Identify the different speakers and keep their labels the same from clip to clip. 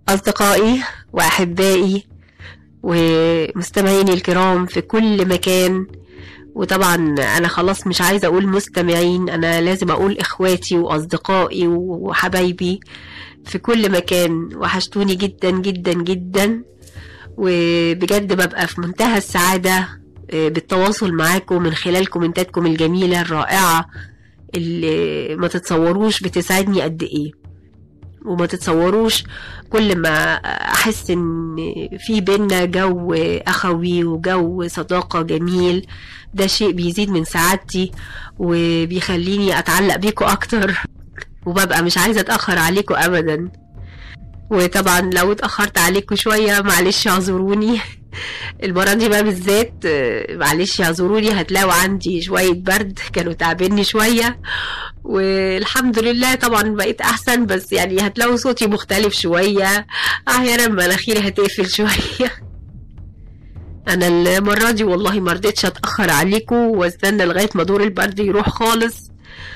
Speaker 1: أصدقائي وأحبائي ومستمعيني الكرام في كل مكان وطبعا أنا خلاص مش عايزة أقول مستمعين أنا لازم أقول إخواتي وأصدقائي وحبايبي في كل مكان وحشتوني جدا جدا جدا وبجد ببقى في منتهى السعادة بالتواصل معاكم من خلال كومنتاتكم الجميلة الرائعة اللي ما تتصوروش بتسعدني قد ايه وما تتصوروش كل ما احس ان في بينا جو اخوي وجو صداقة جميل ده شيء بيزيد من سعادتي وبيخليني اتعلق بيكوا اكتر وببقى مش عايزة اتأخر عليكوا ابدا وطبعا لو اتأخرت عليكوا شوية معلش اعذروني المرة دي بقى بالذات معلش اعذروني هتلاقوا عندي شوية برد كانوا تعبني شوية والحمد لله طبعا بقيت احسن بس يعني هتلاقوا صوتي مختلف شوية احيانا مناخيري هتقفل شوية انا المرة دي والله مرضتش اتأخر عليكم واستنى لغاية ما دور البرد يروح خالص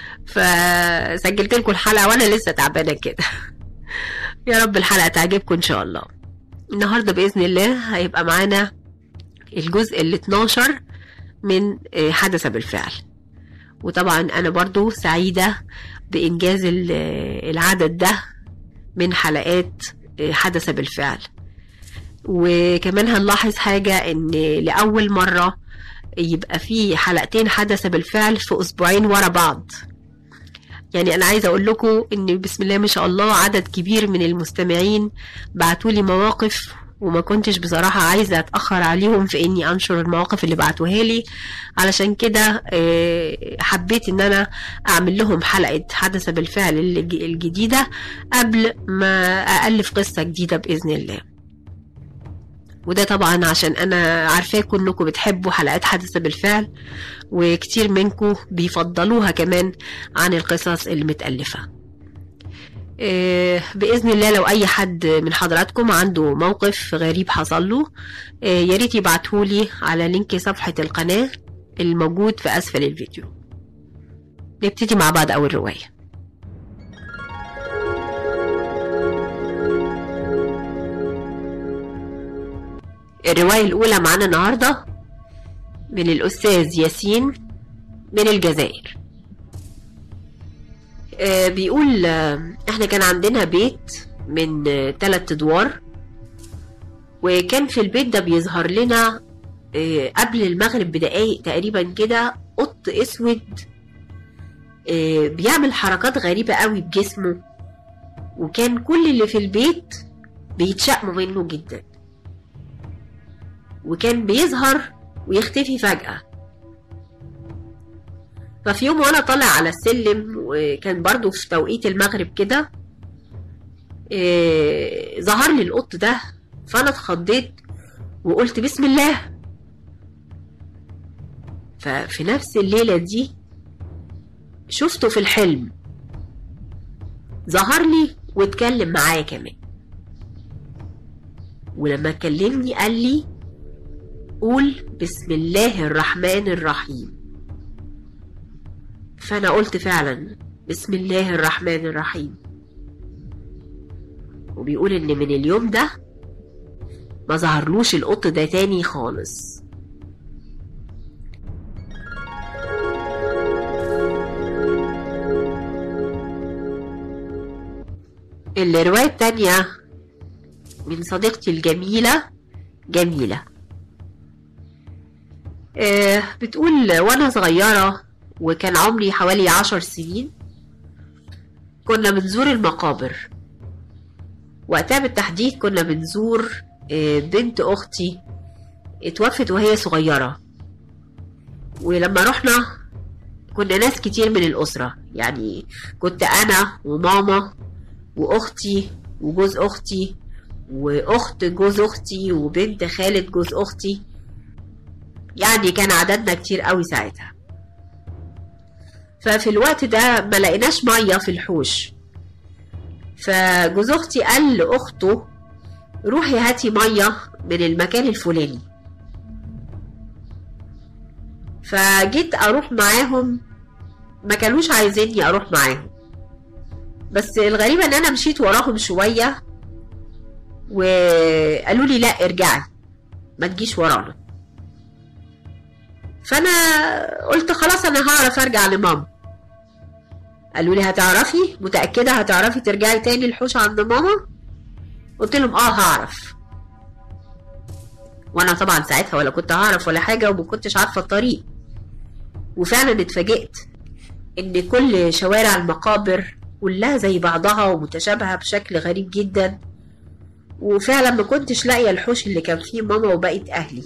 Speaker 1: فسجلت لكم الحلقة وانا لسه تعبانة كده يا رب الحلقة تعجبكم ان شاء الله النهاردة بإذن الله هيبقى معانا الجزء ال 12 من حدث بالفعل وطبعا أنا برضو سعيدة بإنجاز العدد ده من حلقات حدث بالفعل وكمان هنلاحظ حاجة إن لأول مرة يبقى في حلقتين حدث بالفعل في أسبوعين ورا بعض يعني انا عايزه اقول لكم ان بسم الله ما شاء الله عدد كبير من المستمعين بعتولي مواقف وما كنتش بصراحة عايزة اتأخر عليهم في اني انشر المواقف اللي بعتوها لي علشان كده حبيت ان انا اعمل لهم حلقة حدث بالفعل الجديدة قبل ما أألف قصة جديدة بإذن الله وده طبعا عشان انا عارفاكم انكم بتحبوا حلقات حدث بالفعل وكتير منكم بيفضلوها كمان عن القصص المتألفة بإذن الله لو أي حد من حضراتكم عنده موقف غريب حصل له ياريت يبعتهولي على لينك صفحة القناة الموجود في أسفل الفيديو نبتدي مع بعض أول رواية الرواية الأولى معانا النهاردة من الأستاذ ياسين من الجزائر آه بيقول آه احنا كان عندنا بيت من آه تلات ادوار وكان في البيت ده بيظهر لنا آه قبل المغرب بدقايق تقريبا كده قط اسود آه بيعمل حركات غريبة قوي بجسمه وكان كل اللي في البيت بيتشقموا منه جدا وكان بيظهر ويختفي فجأة ففي يوم وانا طالع على السلم وكان برضو في توقيت المغرب كده إيه ظهر لي القط ده فانا اتخضيت وقلت بسم الله ففي نفس الليلة دي شفته في الحلم ظهر لي واتكلم معايا كمان ولما كلمني قال لي قول بسم الله الرحمن الرحيم فأنا قلت فعلا بسم الله الرحمن الرحيم وبيقول إن من اليوم ده ما ظهرلوش القط ده تاني خالص الرواية التانية من صديقتي الجميلة جميلة آه بتقول وانا صغيرة وكان عمري حوالي عشر سنين كنا بنزور المقابر وقتها بالتحديد كنا بنزور آه بنت اختي اتوفت وهي صغيرة ولما رحنا كنا ناس كتير من الأسرة يعني كنت أنا وماما وأختي وجوز أختي وأخت جوز أختي وبنت خالة جوز أختي يعني كان عددنا كتير قوي ساعتها ففي الوقت ده ما لقيناش ميه في الحوش فجوز اختي قال لاخته روحي هاتي ميه من المكان الفلاني فجيت اروح معاهم ما كانوش عايزيني اروح معاهم بس الغريبة ان انا مشيت وراهم شوية وقالوا لي لا ارجعي ما تجيش ورانا فانا قلت خلاص انا هعرف ارجع لماما قالوا لي هتعرفي متأكدة هتعرفي ترجعي تاني الحوش عند ماما قلت لهم اه هعرف وانا طبعا ساعتها ولا كنت هعرف ولا حاجة وما كنتش عارفة الطريق وفعلا اتفاجئت ان كل شوارع المقابر كلها زي بعضها ومتشابهة بشكل غريب جدا وفعلا ما كنتش لاقية الحوش اللي كان فيه ماما وبقية اهلي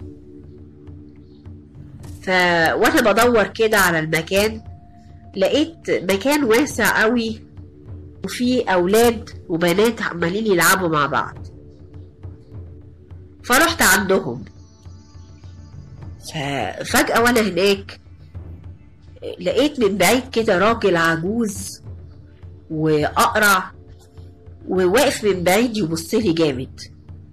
Speaker 1: ف وانا بدور كده على المكان لقيت مكان واسع قوي وفيه اولاد وبنات عمالين يلعبوا مع بعض فرحت عندهم ففجأة وانا هناك لقيت من بعيد كده راجل عجوز واقرع وواقف من بعيد يبص لي جامد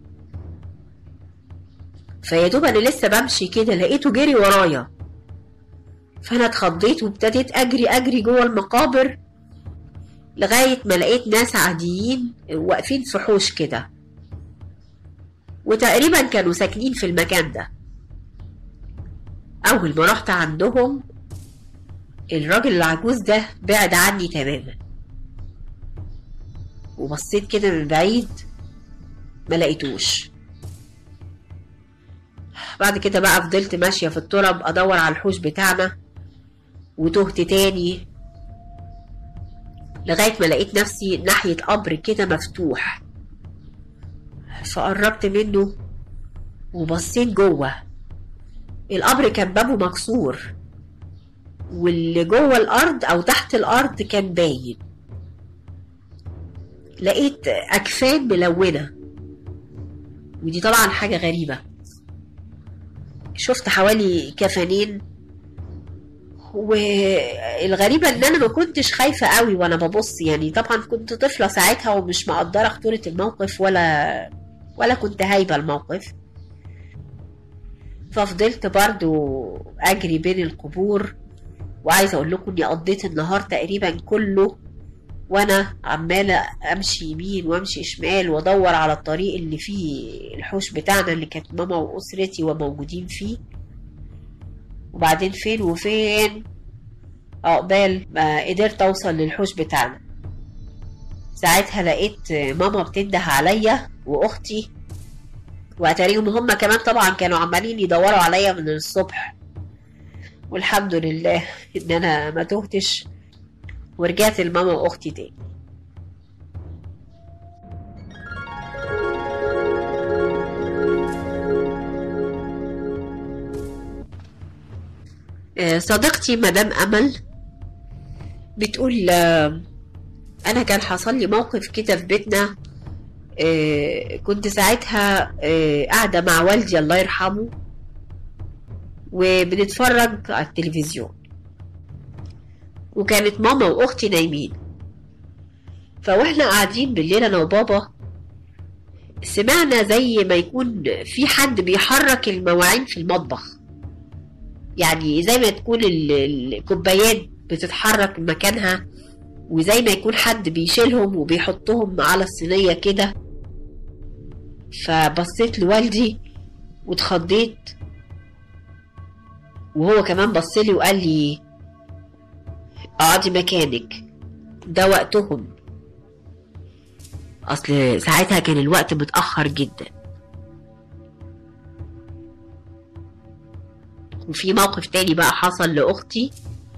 Speaker 1: فيا دوب انا لسه بمشي كده لقيته جري ورايا فانا اتخضيت وابتديت اجري اجري جوه المقابر لغايه ما لقيت ناس عاديين واقفين في حوش كده وتقريبا كانوا ساكنين في المكان ده اول ما رحت عندهم الراجل العجوز ده بعد عني تماما وبصيت كده من بعيد ما لقيتوش بعد كده بقى فضلت ماشية في التراب أدور على الحوش بتاعنا وتهت تاني لغاية ما لقيت نفسي ناحية قبر كده مفتوح فقربت منه وبصيت جوه القبر كان بابه مكسور واللي جوه الأرض أو تحت الأرض كان باين لقيت أكفان ملونة ودي طبعا حاجة غريبة شفت حوالي كفنين والغريبة ان انا ما كنتش خايفة قوي وانا ببص يعني طبعا كنت طفلة ساعتها ومش مقدرة خطورة الموقف ولا ولا كنت هايبة الموقف ففضلت برضو اجري بين القبور وعايزة اقول لكم اني قضيت النهار تقريبا كله وانا عمالة امشي يمين وامشي شمال وادور على الطريق اللي فيه الحوش بتاعنا اللي كانت ماما واسرتي وموجودين فيه وبعدين فين وفين عقبال ما قدرت اوصل للحوش بتاعنا ساعتها لقيت ماما بتنده عليا واختي واتاريهم هما كمان طبعا كانوا عمالين يدوروا عليا من الصبح والحمد لله ان انا ما تهتش ورجعت لماما واختي تاني صديقتي مدام امل بتقول انا كان حصل لي موقف كده في بيتنا كنت ساعتها قاعدة مع والدي الله يرحمه وبنتفرج على التلفزيون وكانت ماما واختي نايمين فواحنا قاعدين بالليل انا وبابا سمعنا زي ما يكون في حد بيحرك المواعين في المطبخ يعني زي ما تكون الكوبايات بتتحرك من مكانها وزي ما يكون حد بيشيلهم وبيحطهم على الصينية كده فبصيت لوالدي واتخضيت وهو كمان بصلي وقال لي اقعدي مكانك ده وقتهم اصل ساعتها كان الوقت متأخر جدا وفي موقف تاني بقى حصل لأختي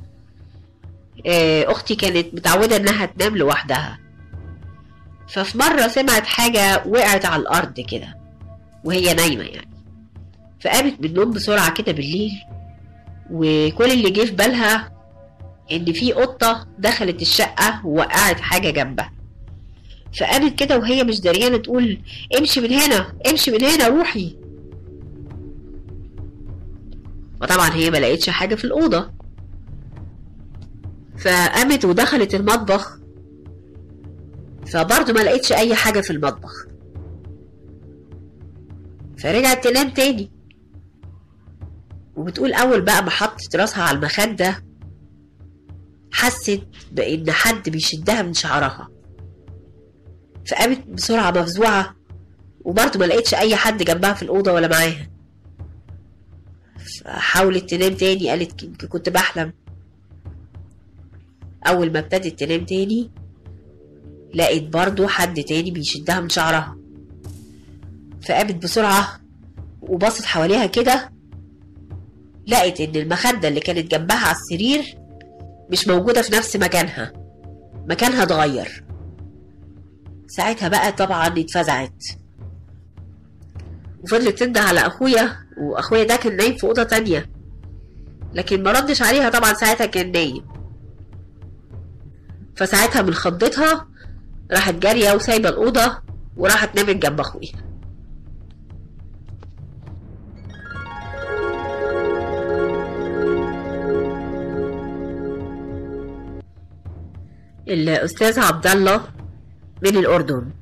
Speaker 1: أختي كانت متعودة إنها تنام لوحدها ففي مرة سمعت حاجة وقعت على الأرض كده وهي نايمة يعني فقامت من النوم بسرعة كده بالليل وكل اللي جه في بالها إن في قطة دخلت الشقة ووقعت حاجة جنبها فقامت كده وهي مش دريانة تقول امشي من هنا امشي من هنا روحي وطبعا هي ما لقيتش حاجة في الأوضة فقامت ودخلت المطبخ فبرضه ما لقيتش أي حاجة في المطبخ فرجعت تنام تاني وبتقول أول بقى ما حطت راسها على المخدة حست بإن حد بيشدها من شعرها فقامت بسرعة مفزوعة وبرضه ما لقيتش اي حد جنبها في الاوضه ولا معاها حاولت تنام تاني قالت يمكن كنت بحلم اول ما ابتدت تنام تاني لقيت برضه حد تاني بيشدها من شعرها فقامت بسرعة وبصت حواليها كده لقت ان المخدة اللي كانت جنبها على السرير مش موجودة في نفس مكانها مكانها اتغير ساعتها بقى طبعا اتفزعت وفضلت تنده على اخويا واخويا ده كان نايم في اوضه تانية لكن ما ردش عليها طبعا ساعتها كان نايم فساعتها من خضتها راحت جاريه وسايبه الاوضه وراحت نامت جنب اخويا الاستاذ عبد الله من الاردن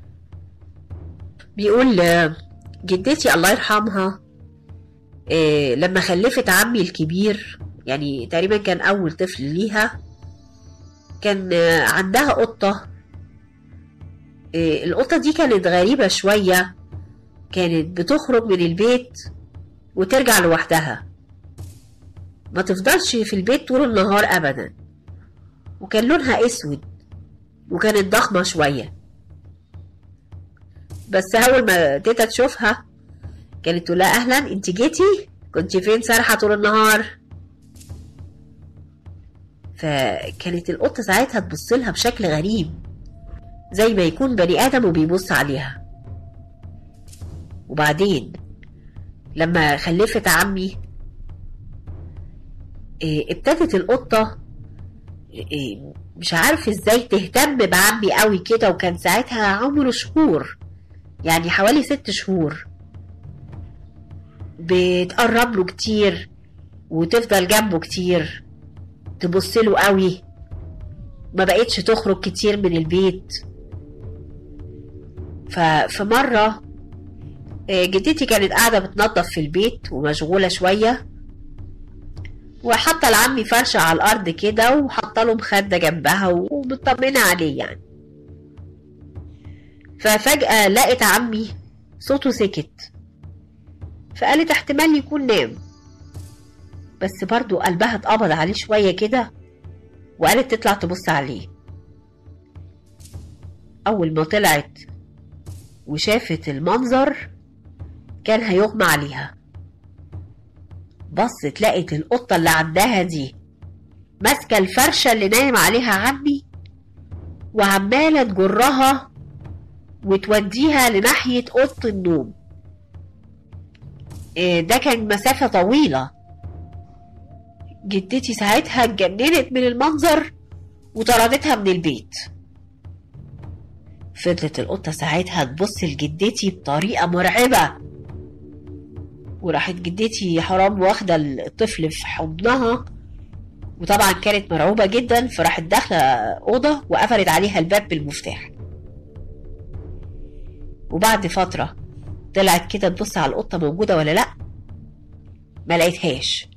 Speaker 1: بيقول جدتي الله يرحمها إيه لما خلفت عمي الكبير يعني تقريبا كان أول طفل ليها كان عندها قطة إيه القطة دي كانت غريبة شوية كانت بتخرج من البيت وترجع لوحدها ما تفضلش في البيت طول النهار أبدا وكان لونها أسود وكانت ضخمة شوية بس اول ما تيتا تشوفها كانت تقول لها اهلا انت جيتي كنت فين سارحه طول النهار فكانت القطه ساعتها تبص لها بشكل غريب زي ما يكون بني ادم وبيبص عليها وبعدين لما خلفت عمي ابتدت القطه مش عارف ازاي تهتم بعمي قوي كده وكان ساعتها عمره شهور يعني حوالي ست شهور بتقرب له كتير وتفضل جنبه كتير تبص له قوي ما بقتش تخرج كتير من البيت ففي مرة جدتي كانت قاعدة بتنظف في البيت ومشغولة شوية وحاطة لعمي فرشة على الأرض كده وحاطة له مخدة جنبها ومطمنة عليه يعني ففجأة لقت عمي صوته سكت فقالت احتمال يكون نام بس برضو قلبها اتقبض عليه شوية كده وقالت تطلع تبص عليه أول ما طلعت وشافت المنظر كان هيغمى عليها بصت لقت القطة اللي عندها دي ماسكة الفرشة اللي نايم عليها عمي وعمالة تجرها وتوديها لناحية أوضة النوم ده كان مسافة طويلة جدتي ساعتها اتجننت من المنظر وطردتها من البيت فضلت القطة ساعتها تبص لجدتي بطريقة مرعبة وراحت جدتي حرام واخدة الطفل في حضنها وطبعا كانت مرعوبة جدا فراحت داخلة أوضة وقفلت عليها الباب بالمفتاح وبعد فترة طلعت كده تبص على القطة موجودة ولا لأ ما لقيتهاش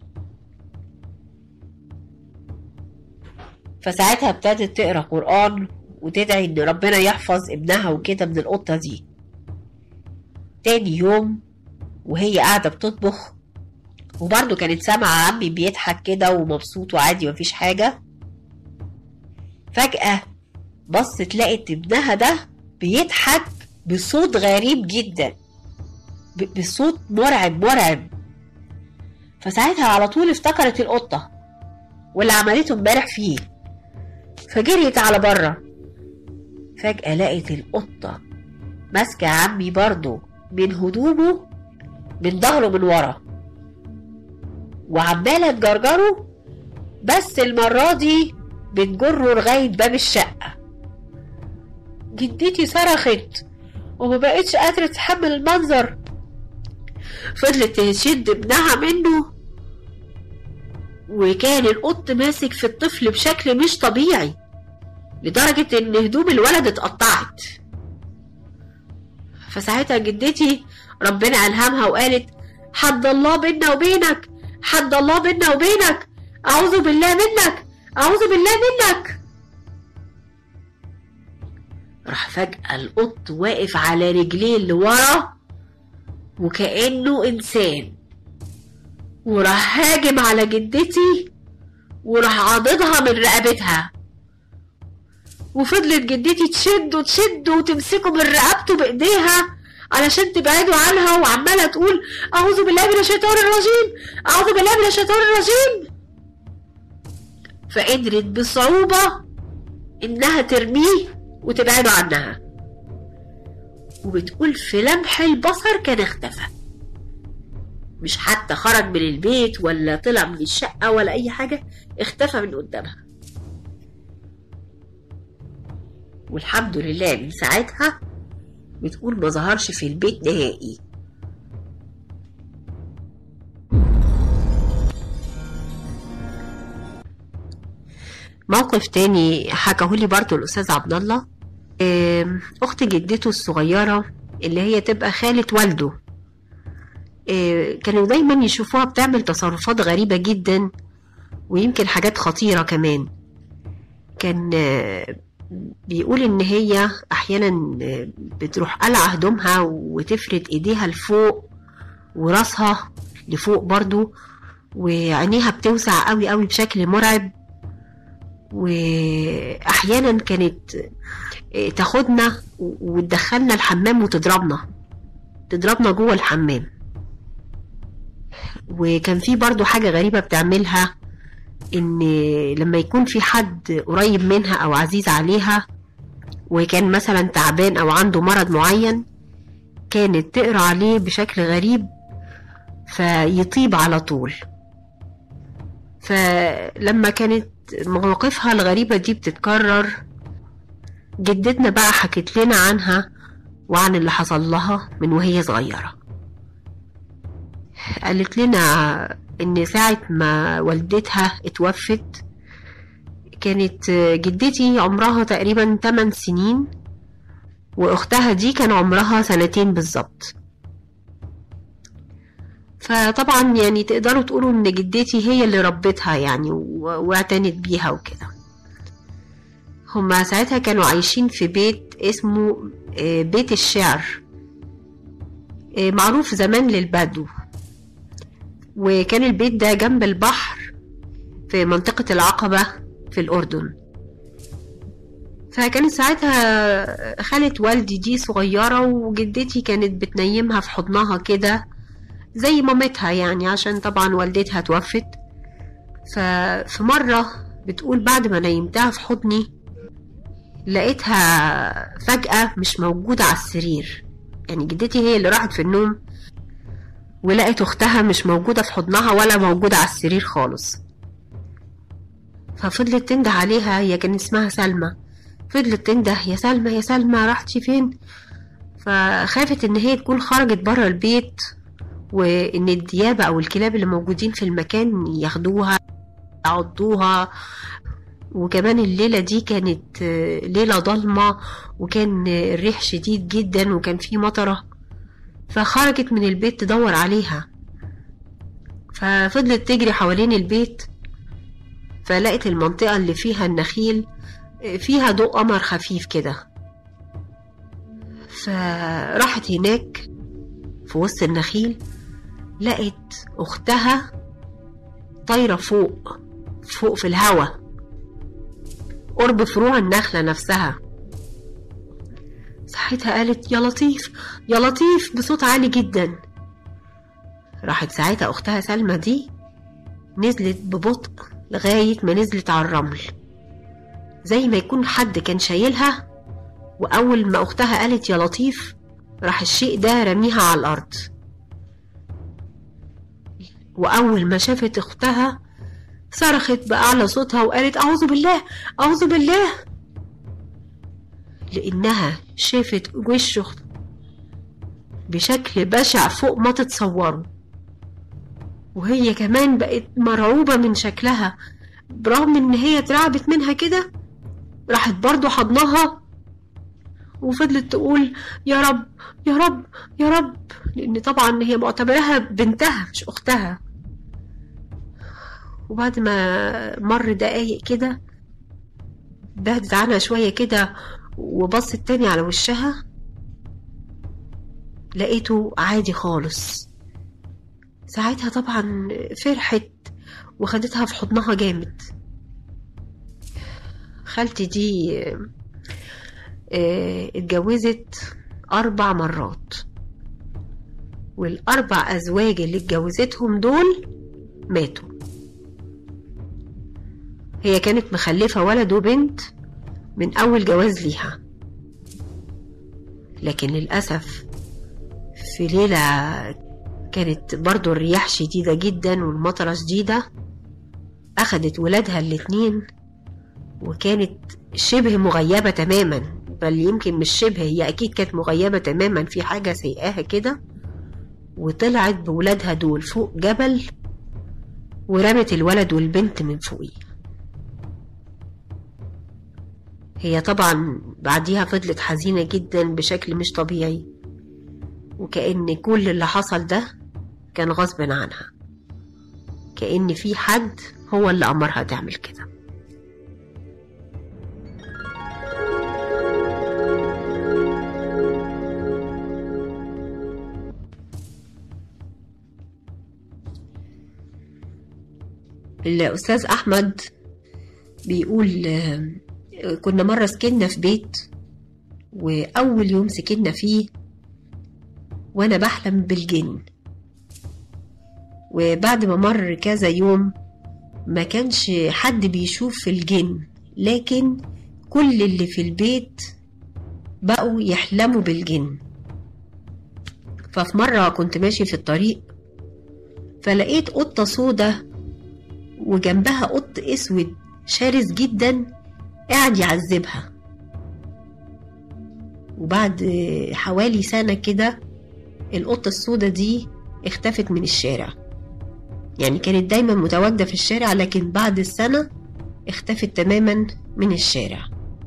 Speaker 1: فساعتها ابتدت تقرا قرآن وتدعي ان ربنا يحفظ ابنها وكده من القطة دي تاني يوم وهي قاعدة بتطبخ وبرضه كانت سامعة عمي بيضحك كده ومبسوط وعادي مفيش حاجة فجأة بصت لقت ابنها ده بيضحك بصوت غريب جدا بصوت مرعب مرعب فساعتها على طول افتكرت القطة واللي عملته امبارح فيه فجريت على بره فجأة لقت القطة ماسكة عمي برضه من هدومه من ظهره من ورا وعمالة تجرجره بس المرة دي بتجره لغاية باب الشقة جدتي صرخت وما بقتش قادرة تتحمل المنظر فضلت تشد ابنها منه وكان القط ماسك في الطفل بشكل مش طبيعي لدرجة ان هدوم الولد اتقطعت فساعتها جدتي ربنا ألهمها وقالت حد الله بينا وبينك حد الله بينا وبينك أعوذ بالله منك أعوذ بالله منك راح فجأة القط واقف على رجليه اللي ورا وكأنه إنسان وراح هاجم على جدتي وراح عاضدها من رقبتها وفضلت جدتي تشد وتشد وتمسكه من رقبته بايديها علشان تبعده عنها وعمالة تقول أعوذ بالله من الشيطان الرجيم أعوذ بالله من الشيطان الرجيم فقدرت بصعوبة إنها ترميه وتبعده عنها وبتقول في لمح البصر كان اختفى مش حتى خرج من البيت ولا طلع من الشقة ولا أي حاجة اختفى من قدامها والحمد لله من ساعتها بتقول ما ظهرش في البيت نهائي موقف تاني حكاهولي برضو الأستاذ عبد الله آم، أخت جدته الصغيرة اللي هي تبقى خالة والده آه، كانوا دايما يشوفوها بتعمل تصرفات غريبة جدا ويمكن حاجات خطيرة كمان كان آه، بيقول ان هي احيانا آه، بتروح قلع هدومها وتفرد ايديها لفوق وراسها لفوق برضو وعينيها بتوسع قوي قوي بشكل مرعب واحيانا كانت آه، تاخدنا وتدخلنا الحمام وتضربنا تضربنا جوه الحمام وكان في برضو حاجة غريبة بتعملها ان لما يكون في حد قريب منها او عزيز عليها وكان مثلا تعبان او عنده مرض معين كانت تقرا عليه بشكل غريب فيطيب على طول فلما كانت مواقفها الغريبة دي بتتكرر جدتنا بقى حكت لنا عنها وعن اللي حصل لها من وهي صغيره قالت لنا ان ساعة ما والدتها اتوفت كانت جدتي عمرها تقريبا 8 سنين واختها دي كان عمرها سنتين بالظبط فطبعا يعني تقدروا تقولوا ان جدتي هي اللي ربتها يعني و- واعتنت بيها وكده هما ساعتها كانوا عايشين في بيت اسمه آه، بيت الشعر آه، معروف زمان للبدو وكان البيت ده جنب البحر في منطقة العقبة في الأردن فكانت ساعتها خالة والدي دي صغيرة وجدتي كانت بتنيمها في حضنها كده زي مامتها يعني عشان طبعا والدتها توفت ففي مرة بتقول بعد ما نيمتها في حضني لقيتها فجأة مش موجودة على السرير يعني جدتي هي اللي راحت في النوم ولقت أختها مش موجودة في حضنها ولا موجودة على السرير خالص ففضلت تنده عليها هي كان اسمها سلمى فضلت تنده يا سلمى يا سلمى راحتي فين فخافت ان هي تكون خرجت بره البيت وان الديابة او الكلاب اللي موجودين في المكان ياخدوها يعضوها وكمان الليلة دي كانت آه، ليلة ضلمة وكان آه، الريح شديد جدا وكان في مطرة فخرجت من البيت تدور عليها ففضلت تجري حوالين البيت فلقت المنطقة اللي فيها النخيل فيها ضوء قمر خفيف كده فراحت هناك في وسط النخيل لقت أختها طايرة فوق فوق في الهوا قرب فروع النخلة نفسها ساعتها قالت يا لطيف يا لطيف بصوت عالي جدا راحت ساعتها أختها سلمى دي نزلت ببطء لغاية ما نزلت على الرمل زي ما يكون حد كان شايلها وأول ما أختها قالت يا لطيف راح الشيء ده رميها على الأرض وأول ما شافت أختها صرخت بأعلى صوتها وقالت أعوذ بالله أعوذ بالله لأنها شافت وش أختها بشكل بشع فوق ما تتصوروا وهي كمان بقت مرعوبة من شكلها برغم ان هي اترعبت منها كده راحت برضو حضنها وفضلت تقول يا رب يا رب يا رب لان طبعا هي معتبرها بنتها مش اختها وبعد ما مر دقايق كده بعدت عنها شوية كده وبصت تاني على وشها لقيته عادي خالص ساعتها طبعا فرحت وخدتها في حضنها جامد خالتي دي اه اتجوزت أربع مرات والأربع أزواج اللي اتجوزتهم دول ماتوا هي كانت مخلفة ولد وبنت من أول جواز ليها لكن للأسف في ليلة كانت برضو الرياح شديدة جدا والمطرة شديدة أخدت ولادها الاتنين وكانت شبه مغيبة تماما بل يمكن مش شبه هي أكيد كانت مغيبة تماما في حاجة سيئاها كده وطلعت بولادها دول فوق جبل ورمت الولد والبنت من فوقيه هي طبعا بعديها فضلت حزينة جدا بشكل مش طبيعي وكأن كل اللي حصل ده كان غصب عنها كأن في حد هو اللي أمرها تعمل كده الأستاذ أحمد بيقول كنا مرة سكننا في بيت وأول يوم سكننا فيه وأنا بحلم بالجن وبعد ما مر كذا يوم ما كانش حد بيشوف الجن لكن كل اللي في البيت بقوا يحلموا بالجن ففي مرة كنت ماشي في الطريق فلقيت قطة سودة وجنبها قط اسود شرس جدا قاعد يعذبها وبعد حوالي سنة كده القطة السودة دي اختفت من الشارع يعني كانت دايما متواجدة في الشارع لكن بعد السنة اختفت تماما من الشارع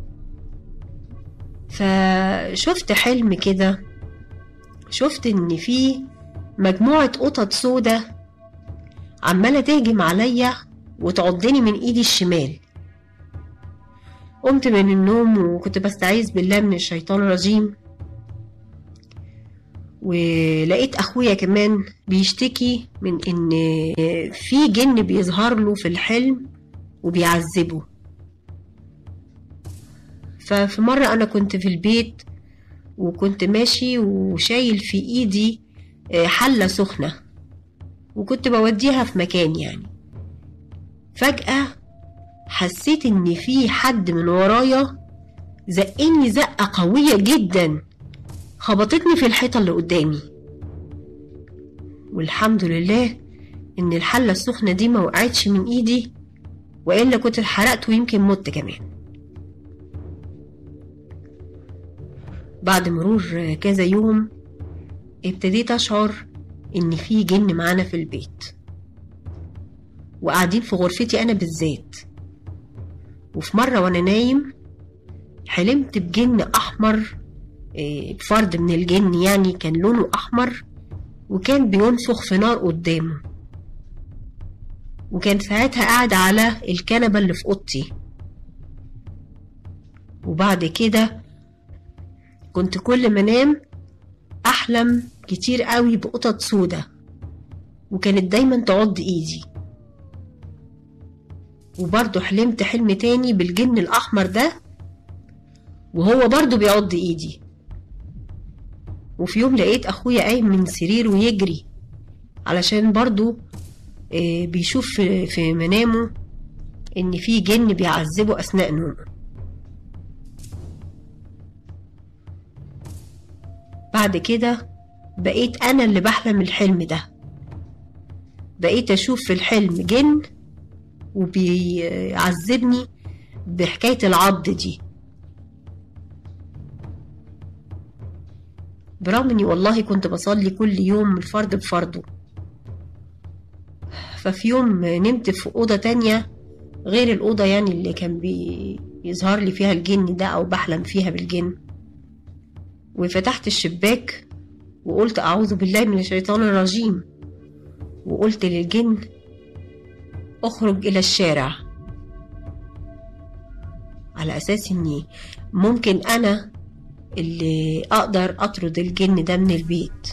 Speaker 1: فشفت حلم كده شفت ان في مجموعة قطط سودة عمالة تهجم عليا وتعضني من ايدي الشمال قمت من النوم وكنت بستعيذ بالله من الشيطان الرجيم ولقيت اخويا كمان بيشتكي من ان في جن بيظهر له في الحلم وبيعذبه ففي مرة انا كنت في البيت وكنت ماشي وشايل في ايدي حلة سخنة وكنت بوديها في مكان يعني فجأة حسيت ان في حد من ورايا زقني زقة قوية جدا خبطتني في الحيطة اللي قدامي والحمد لله ان الحلة السخنة دي ما وقعتش من ايدي والا كنت اتحرقت ويمكن مت كمان بعد مرور كذا يوم ابتديت اشعر ان في جن معانا في البيت وقاعدين في غرفتي انا بالذات وفي مرة وانا نايم حلمت بجن احمر فرد من الجن يعني كان لونه احمر وكان بينفخ في نار قدامه وكان ساعتها قاعد على الكنبة اللي في اوضتي وبعد كده كنت كل ما انام احلم كتير قوي بقطط سودة وكانت دايما تعض ايدي وبرضه حلمت حلم تاني بالجن الأحمر ده وهو برضه بيعض إيدي وفي يوم لقيت أخويا قايم من سريره ويجري علشان برضه بيشوف في منامه إن في جن بيعذبه أثناء نومه بعد كده بقيت أنا اللي بحلم الحلم ده بقيت أشوف في الحلم جن وبيعذبني بحكاية العض دي برغم اني والله كنت بصلي كل يوم الفرد بفرضه ففي يوم نمت في أوضة تانية غير الأوضة يعني اللي كان بيظهر لي فيها الجن ده أو بحلم فيها بالجن وفتحت الشباك وقلت أعوذ بالله من الشيطان الرجيم وقلت للجن اخرج الى الشارع على اساس اني ممكن انا اللي اقدر اطرد الجن ده من البيت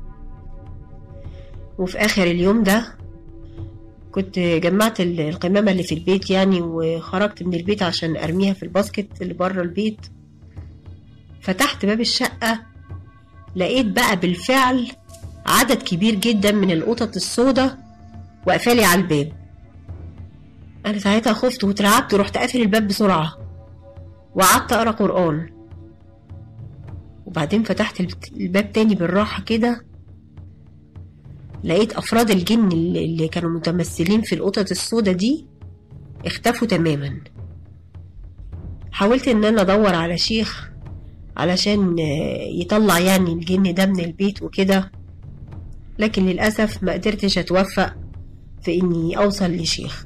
Speaker 1: وفي اخر اليوم ده كنت جمعت ال- القمامة اللي في البيت يعني وخرجت من البيت عشان ارميها في الباسكت اللي بره البيت فتحت باب الشقة لقيت بقى بالفعل عدد كبير جدا من القطط السوداء واقفالي على الباب انا ساعتها خفت واترعبت ورحت قافل الباب بسرعة وقعدت اقرا قرآن وبعدين فتحت البت- الباب تاني بالراحة كده لقيت افراد الجن اللي اللي كانوا متمثلين في القطط السوداء دي اختفوا تماما حاولت ان انا ادور على شيخ علشان آه، يطلع يعني الجن ده من البيت وكده لكن للأسف ما قدرتش أتوفق في إني أوصل لشيخ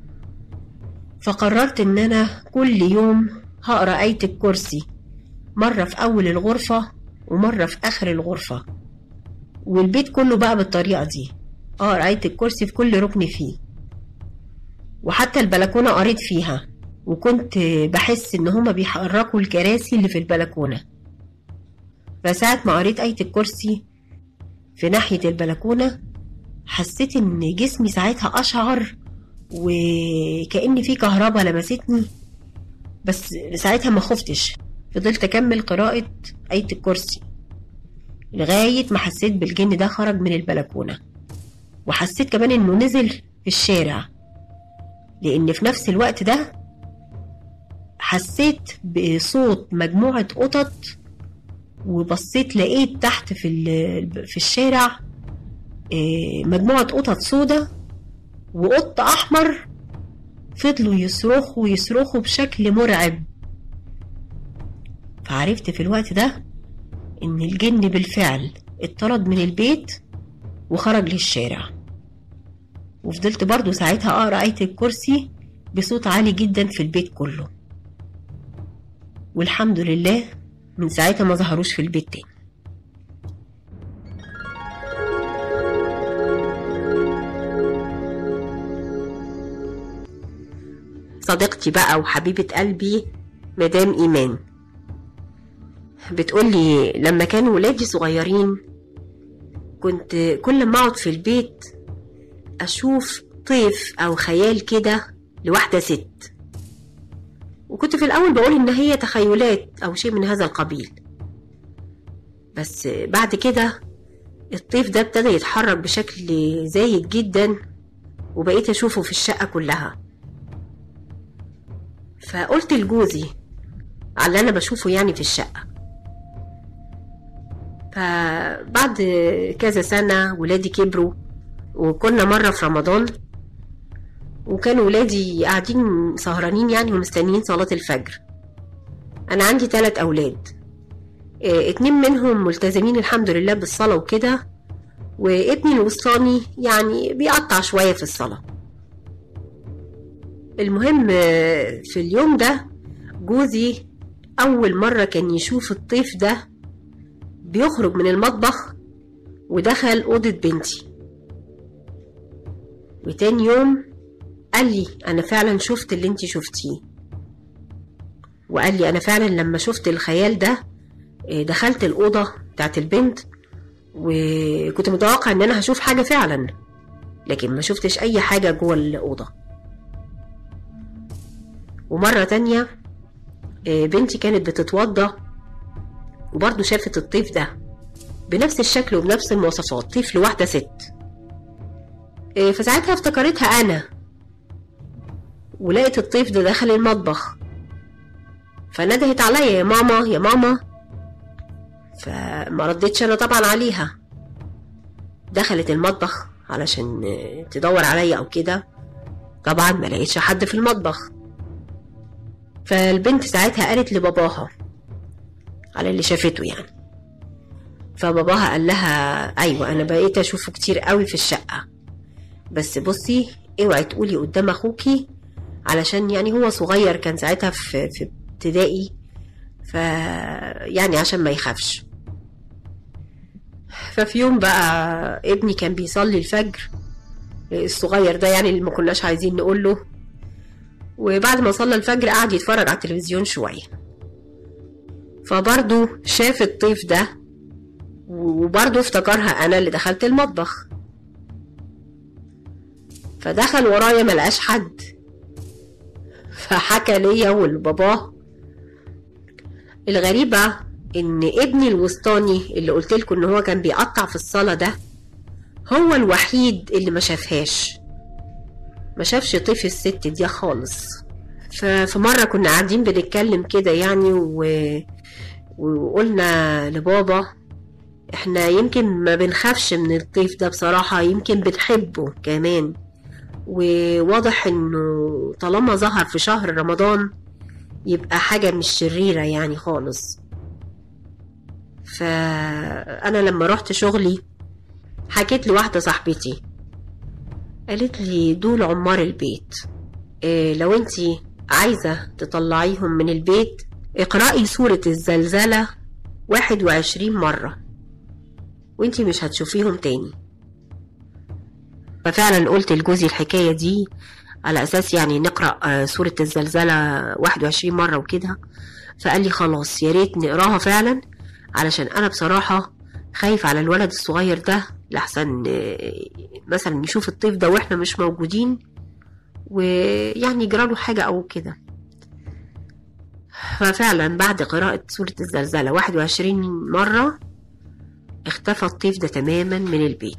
Speaker 1: فقررت إن أنا كل يوم هقرأ آية الكرسي مرة في أول الغرفة ومرة في آخر الغرفة والبيت كله بقى بالطريقة دي أقرأ آية الكرسي في كل ركن فيه وحتى البلكونة قريت فيها وكنت بحس إن هما بيحركوا الكراسي اللي في البلكونة فساعة ما قريت آية الكرسي في ناحية البلكونة حسيت إن جسمي ساعتها أشعر وكأن في كهرباء لمستني بس ساعتها ما خفتش فضلت أكمل قراءة آية الكرسي لغاية ما حسيت بالجن ده خرج من البلكونة وحسيت كمان إنه نزل في الشارع لأن في نفس الوقت ده حسيت بصوت مجموعة قطط وبصيت لقيت تحت في ال- في الشارع آه، مجموعة قطط سودة وقط أحمر فضلوا يصرخوا يصرخوا بشكل مرعب فعرفت في الوقت ده إن الجن بالفعل اتطرد من البيت وخرج للشارع وفضلت برضو ساعتها أقرأ آية الكرسي بصوت عالي جدا في البيت كله والحمد لله من ساعتها ما ظهروش في البيت تاني صديقتي بقى وحبيبة قلبي مدام إيمان بتقولي لما كانوا ولادي صغيرين كنت كل ما أقعد في البيت أشوف طيف أو خيال كده لواحدة ست وكنت في الأول بقول إن هي تخيلات أو شيء من هذا القبيل بس بعد كده الطيف ده ابتدى يتحرك بشكل زايد جدا وبقيت أشوفه في الشقة كلها فقلت لجوزي على اللي أنا بشوفه يعني في الشقة فبعد كذا سنة ولادي كبروا وكنا مرة في رمضان وكانوا ولادي قاعدين سهرانين يعني ومستنيين صلاة الفجر أنا عندي تلات أولاد إيه، اتنين منهم ملتزمين الحمد لله بالصلاة وكده وابني الوسطاني يعني بيقطع شوية في الصلاة المهم آه، في اليوم ده جوزي أول مرة كان يشوف الطيف ده بيخرج من المطبخ ودخل أوضة بنتي وتاني يوم قال لي أنا فعلا شفت اللي انتي شفتيه وقال لي أنا فعلا لما شفت الخيال ده آه، دخلت الأوضة بتاعت البنت وكنت متوقع إن أنا هشوف حاجة فعلا لكن ما شفتش أي حاجة جوه الأوضة ومرة تانية آه، بنتي كانت بتتوضى وبرضه شافت الطيف ده بنفس الشكل وبنفس المواصفات طيف لواحدة ست آه، فساعتها افتكرتها أنا ولقيت الطيف ده دخل المطبخ فندهت عليا يا ماما يا ماما فما ردتش انا طبعا عليها دخلت المطبخ علشان آه، تدور عليا او كده طبعا ما لقيتش حد في المطبخ فالبنت ساعتها قالت لباباها على اللي شافته يعني فباباها قال لها ايوه انا بقيت اشوفه كتير قوي في الشقه بس بصي اوعي تقولي قدام اخوكي علشان يعني هو صغير كان ساعتها في في ابتدائي ف يعني عشان ما يخافش ففي يوم بقى ابني كان بيصلي الفجر الصغير ده يعني اللي ما كناش عايزين نقول له وبعد ما صلى الفجر قعد يتفرج على التلفزيون شويه فبرضه شاف الطيف ده وبرضه افتكرها انا اللي دخلت المطبخ فدخل ورايا ملقاش حد فحكى ليا ولباباه الغريبة ان ابني الوسطاني اللي قلت لكم ان هو كان بيقطع في الصالة ده هو الوحيد اللي ما شافهاش ما شافش طيف الست دي خالص ففي مرة كنا قاعدين بنتكلم كده يعني و... وقلنا لبابا احنا يمكن ما بنخافش من الطيف ده بصراحة يمكن بنحبه كمان وواضح انه طالما ظهر في شهر رمضان يبقى حاجة مش شريرة يعني خالص فأنا لما رحت شغلي حكيت لواحدة صاحبتي قالت لي دول عمار البيت إيه لو انتي عايزة تطلعيهم من البيت اقرأي سورة الزلزلة واحد وعشرين مرة وانتي مش هتشوفيهم تاني ففعلا قلت لجوزي الحكاية دي على أساس يعني نقرأ سورة الزلزلة واحد وعشرين مرة وكده فقال لي خلاص يا ريت نقراها فعلا علشان أنا بصراحة خايف على الولد الصغير ده لحسن مثلا يشوف الطيف ده واحنا مش موجودين ويعني يجراله حاجة أو كده ففعلا بعد قراءة سورة الزلزلة واحد وعشرين مرة اختفى الطيف ده تماما من البيت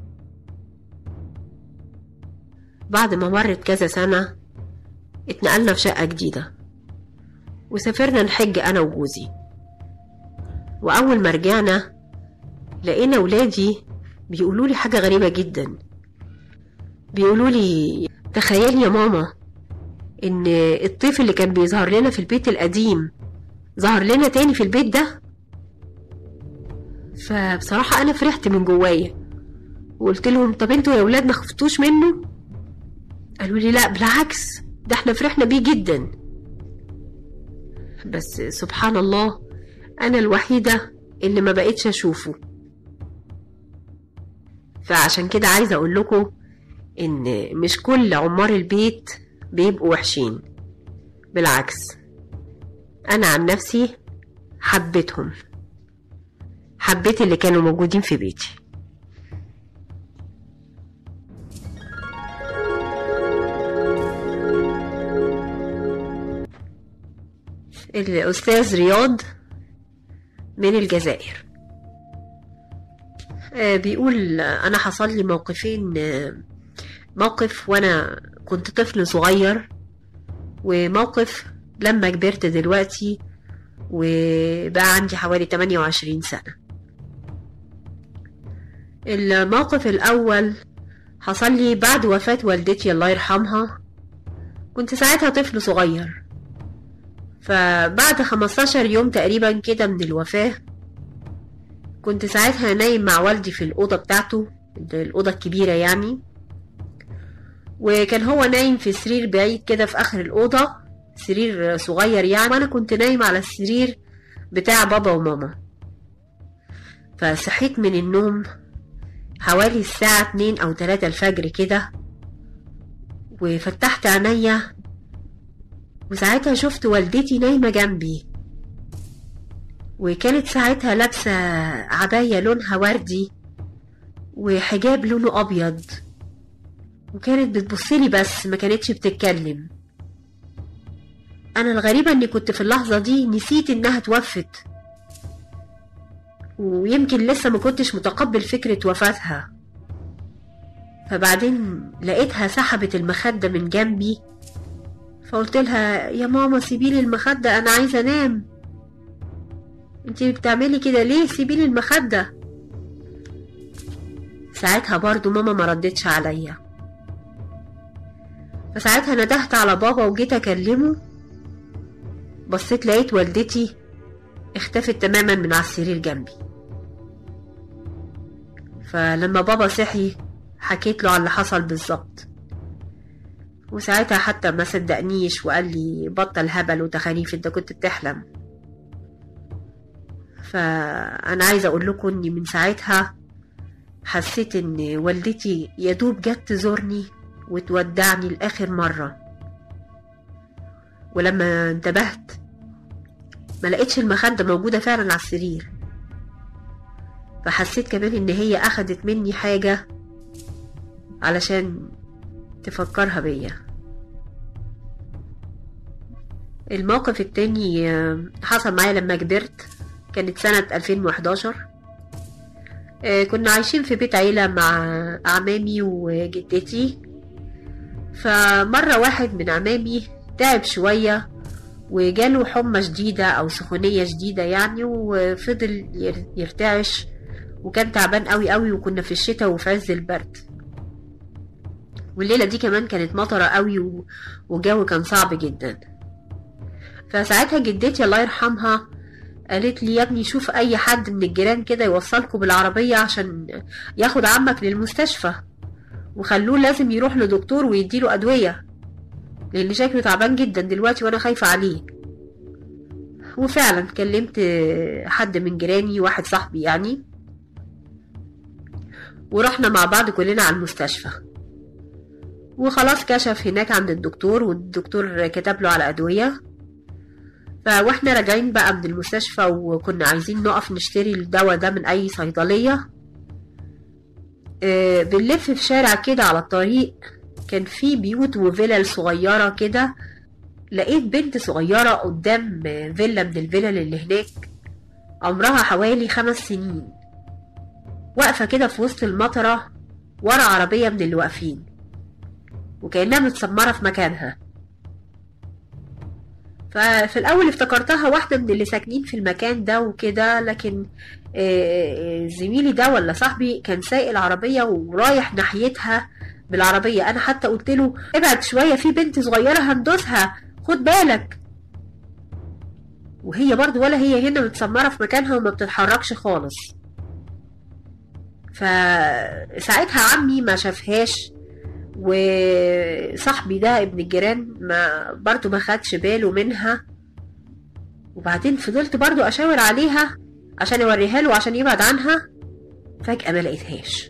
Speaker 1: بعد ما مرت كذا سنة اتنقلنا في شقة جديدة وسافرنا نحج أنا وجوزي وأول ما رجعنا لقينا ولادي بيقولوا لي حاجة غريبة جدا بيقولوا لي تخيل يا ماما إن الطيف اللي كان بيظهر لنا في البيت القديم ظهر لنا تاني في البيت ده فبصراحة أنا فرحت من جوايا وقلت لهم طب انتوا يا ولاد ما خفتوش منه قالوا لي لا بالعكس ده احنا فرحنا بيه جدا بس سبحان الله انا الوحيده اللي ما بقتش اشوفه فعشان كده عايزه اقول لكم ان مش كل عمار البيت بيبقوا وحشين بالعكس انا عن نفسي حبيتهم حبيت اللي كانوا موجودين في بيتي الأستاذ رياض من الجزائر بيقول أنا حصل لي موقفين موقف وأنا كنت طفل صغير وموقف لما كبرت دلوقتي وبقى عندي حوالي 28 سنة الموقف الأول حصل لي بعد وفاة والدتي الله يرحمها كنت ساعتها طفل صغير فبعد 15 يوم تقريبا كده من الوفاة كنت ساعتها نايم مع والدي في الأوضة بتاعته الأوضة الكبيرة يعني وكان هو نايم في سرير بعيد كده في آخر الأوضة سرير صغير يعني وأنا كنت نايم على السرير بتاع بابا وماما فصحيت من النوم حوالي الساعة اتنين أو تلاتة الفجر كده وفتحت عينيا وساعتها شفت والدتي نايمة جنبي وكانت ساعتها لابسة عباية لونها وردي وحجاب لونه أبيض وكانت بتبصلي بس ما كانتش بتتكلم أنا الغريبة إني كنت في اللحظة دي نسيت إنها توفت ويمكن لسه ما كنتش متقبل فكرة وفاتها فبعدين لقيتها سحبت المخدة من جنبي فقلت لها يا ماما سيبيلي المخدة أنا عايزة أنام انتي بتعملي كده ليه سيبيلي المخدة ساعتها برضو ماما ما ردتش عليا فساعتها ندهت على بابا وجيت أكلمه بصيت لقيت والدتي اختفت تماما من على السرير جنبي فلما بابا صحي حكيت له على اللي حصل بالظبط وساعتها حتى ما صدقنيش وقال لي بطل هبل وتخاريف انت كنت بتحلم فانا عايزه اقول لكم اني من ساعتها حسيت ان والدتي يدوب جت تزورني وتودعني لاخر مره ولما انتبهت ما لقيتش المخدة موجودة فعلا على السرير فحسيت كمان ان هي اخدت مني حاجة علشان تفكرها بيا الموقف التاني آه، حصل معايا لما كبرت كانت سنة 2011 آه، كنا عايشين في بيت عيلة مع أعمامي وجدتي فمرة واحد من أعمامي تعب شوية وجاله حمى شديدة أو سخونية شديدة يعني وفضل ير- يرتعش وكان تعبان قوي قوي وكنا في الشتاء وفي عز البرد والليلة دي كمان كانت مطرة قوي و- والجو كان صعب جدا فساعتها جدتي الله يرحمها قالت لي يا ابني شوف اي حد من الجيران كده يوصلكوا بالعربية عشان ياخد عمك للمستشفى وخلوه لازم يروح لدكتور ويديله ادوية لان شكله تعبان جدا دلوقتي وانا خايفة عليه وفعلا كلمت حد من جيراني واحد صاحبي يعني ورحنا مع بعض كلنا على المستشفى وخلاص كشف هناك عند الدكتور والدكتور كتب له على ادويه فواحنا راجعين بقى من المستشفى وكنا عايزين نقف نشتري الدواء ده من اي صيدليه آه، بنلف في شارع كده على الطريق كان في بيوت وفلل صغيره كده لقيت بنت صغيره قدام فيلا من الفلل اللي هناك عمرها حوالي خمس سنين واقفه كده في وسط المطره ورا عربيه من اللي واقفين وكأنها متسمرة في مكانها ففي الأول افتكرتها واحدة من اللي ساكنين في المكان ده وكده لكن آه، آه، زميلي ده ولا صاحبي كان سايق العربية ورايح ناحيتها بالعربية أنا حتى قلت له ابعد شوية في بنت صغيرة هندوسها خد بالك وهي برضو ولا هي هنا متسمرة في مكانها وما بتتحركش خالص فساعتها عمي ما شافهاش وصاحبي ده ابن الجيران ما برضو ما خدش باله منها وبعدين فضلت برضو اشاور عليها عشان اوريها له عشان يبعد عنها فجأة ما لقيتهاش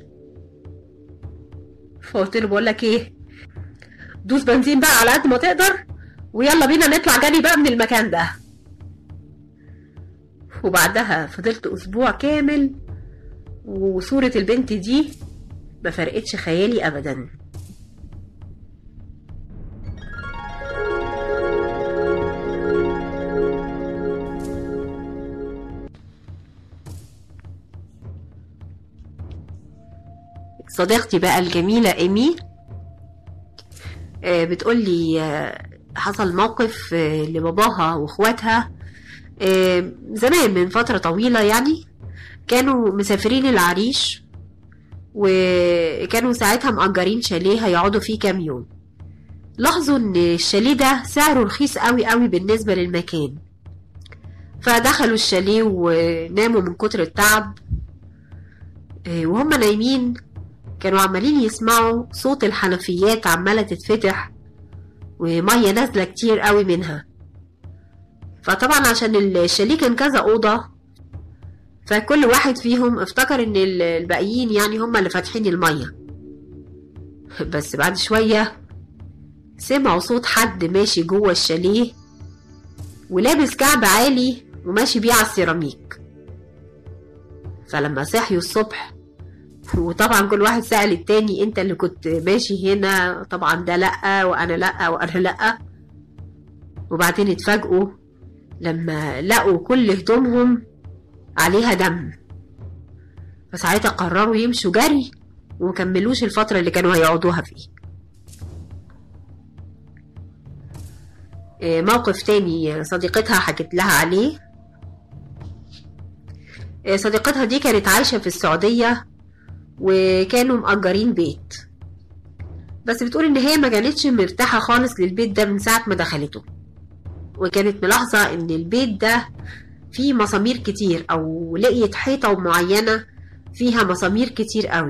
Speaker 1: فقلت له بقول لك ايه دوس بنزين بقى على قد ما تقدر ويلا بينا نطلع جري بقى من المكان ده وبعدها فضلت اسبوع كامل وصورة البنت دي ما فرقتش خيالي ابدا صديقتي بقى الجميلة إيمي آه، بتقولي آه، حصل موقف آه، لباباها واخواتها آه، زمان من فترة طويلة يعني كانوا مسافرين العريش وكانوا ساعتها مأجرين شاليه هيقعدوا فيه كام يوم لاحظوا ان الشاليه ده سعره رخيص قوي قوي بالنسبة للمكان فدخلوا الشاليه وناموا من كتر التعب آه، وهم نايمين كانوا عمالين يسمعوا صوت الحنفيات عمالة تتفتح ومية نازلة كتير قوي منها فطبعا عشان الشاليه كان كذا أوضة فكل واحد فيهم افتكر ان ال- الباقيين يعني هم اللي فاتحين المية بس بعد شوية سمعوا صوت حد ماشي جوه الشاليه ولابس كعب عالي وماشي بيه على السيراميك فلما صحيوا الصبح وطبعا كل واحد سأل التاني انت اللي كنت ماشي هنا طبعا ده لأ وانا لأ وانا لأ وبعدين اتفاجئوا لما لقوا كل هدومهم عليها دم فساعتها قرروا يمشوا جري ومكملوش الفترة اللي كانوا هيقعدوها فيه إيه، موقف تاني صديقتها حكت لها عليه إيه، صديقتها دي كانت عايشة في السعودية وكانوا مأجرين بيت بس بتقول ان هي ما كانتش مرتاحة خالص للبيت ده من ساعة ما دخلته وكانت ملاحظة ان البيت ده فيه مسامير كتير او لقيت حيطة معينة فيها مسامير كتير قوي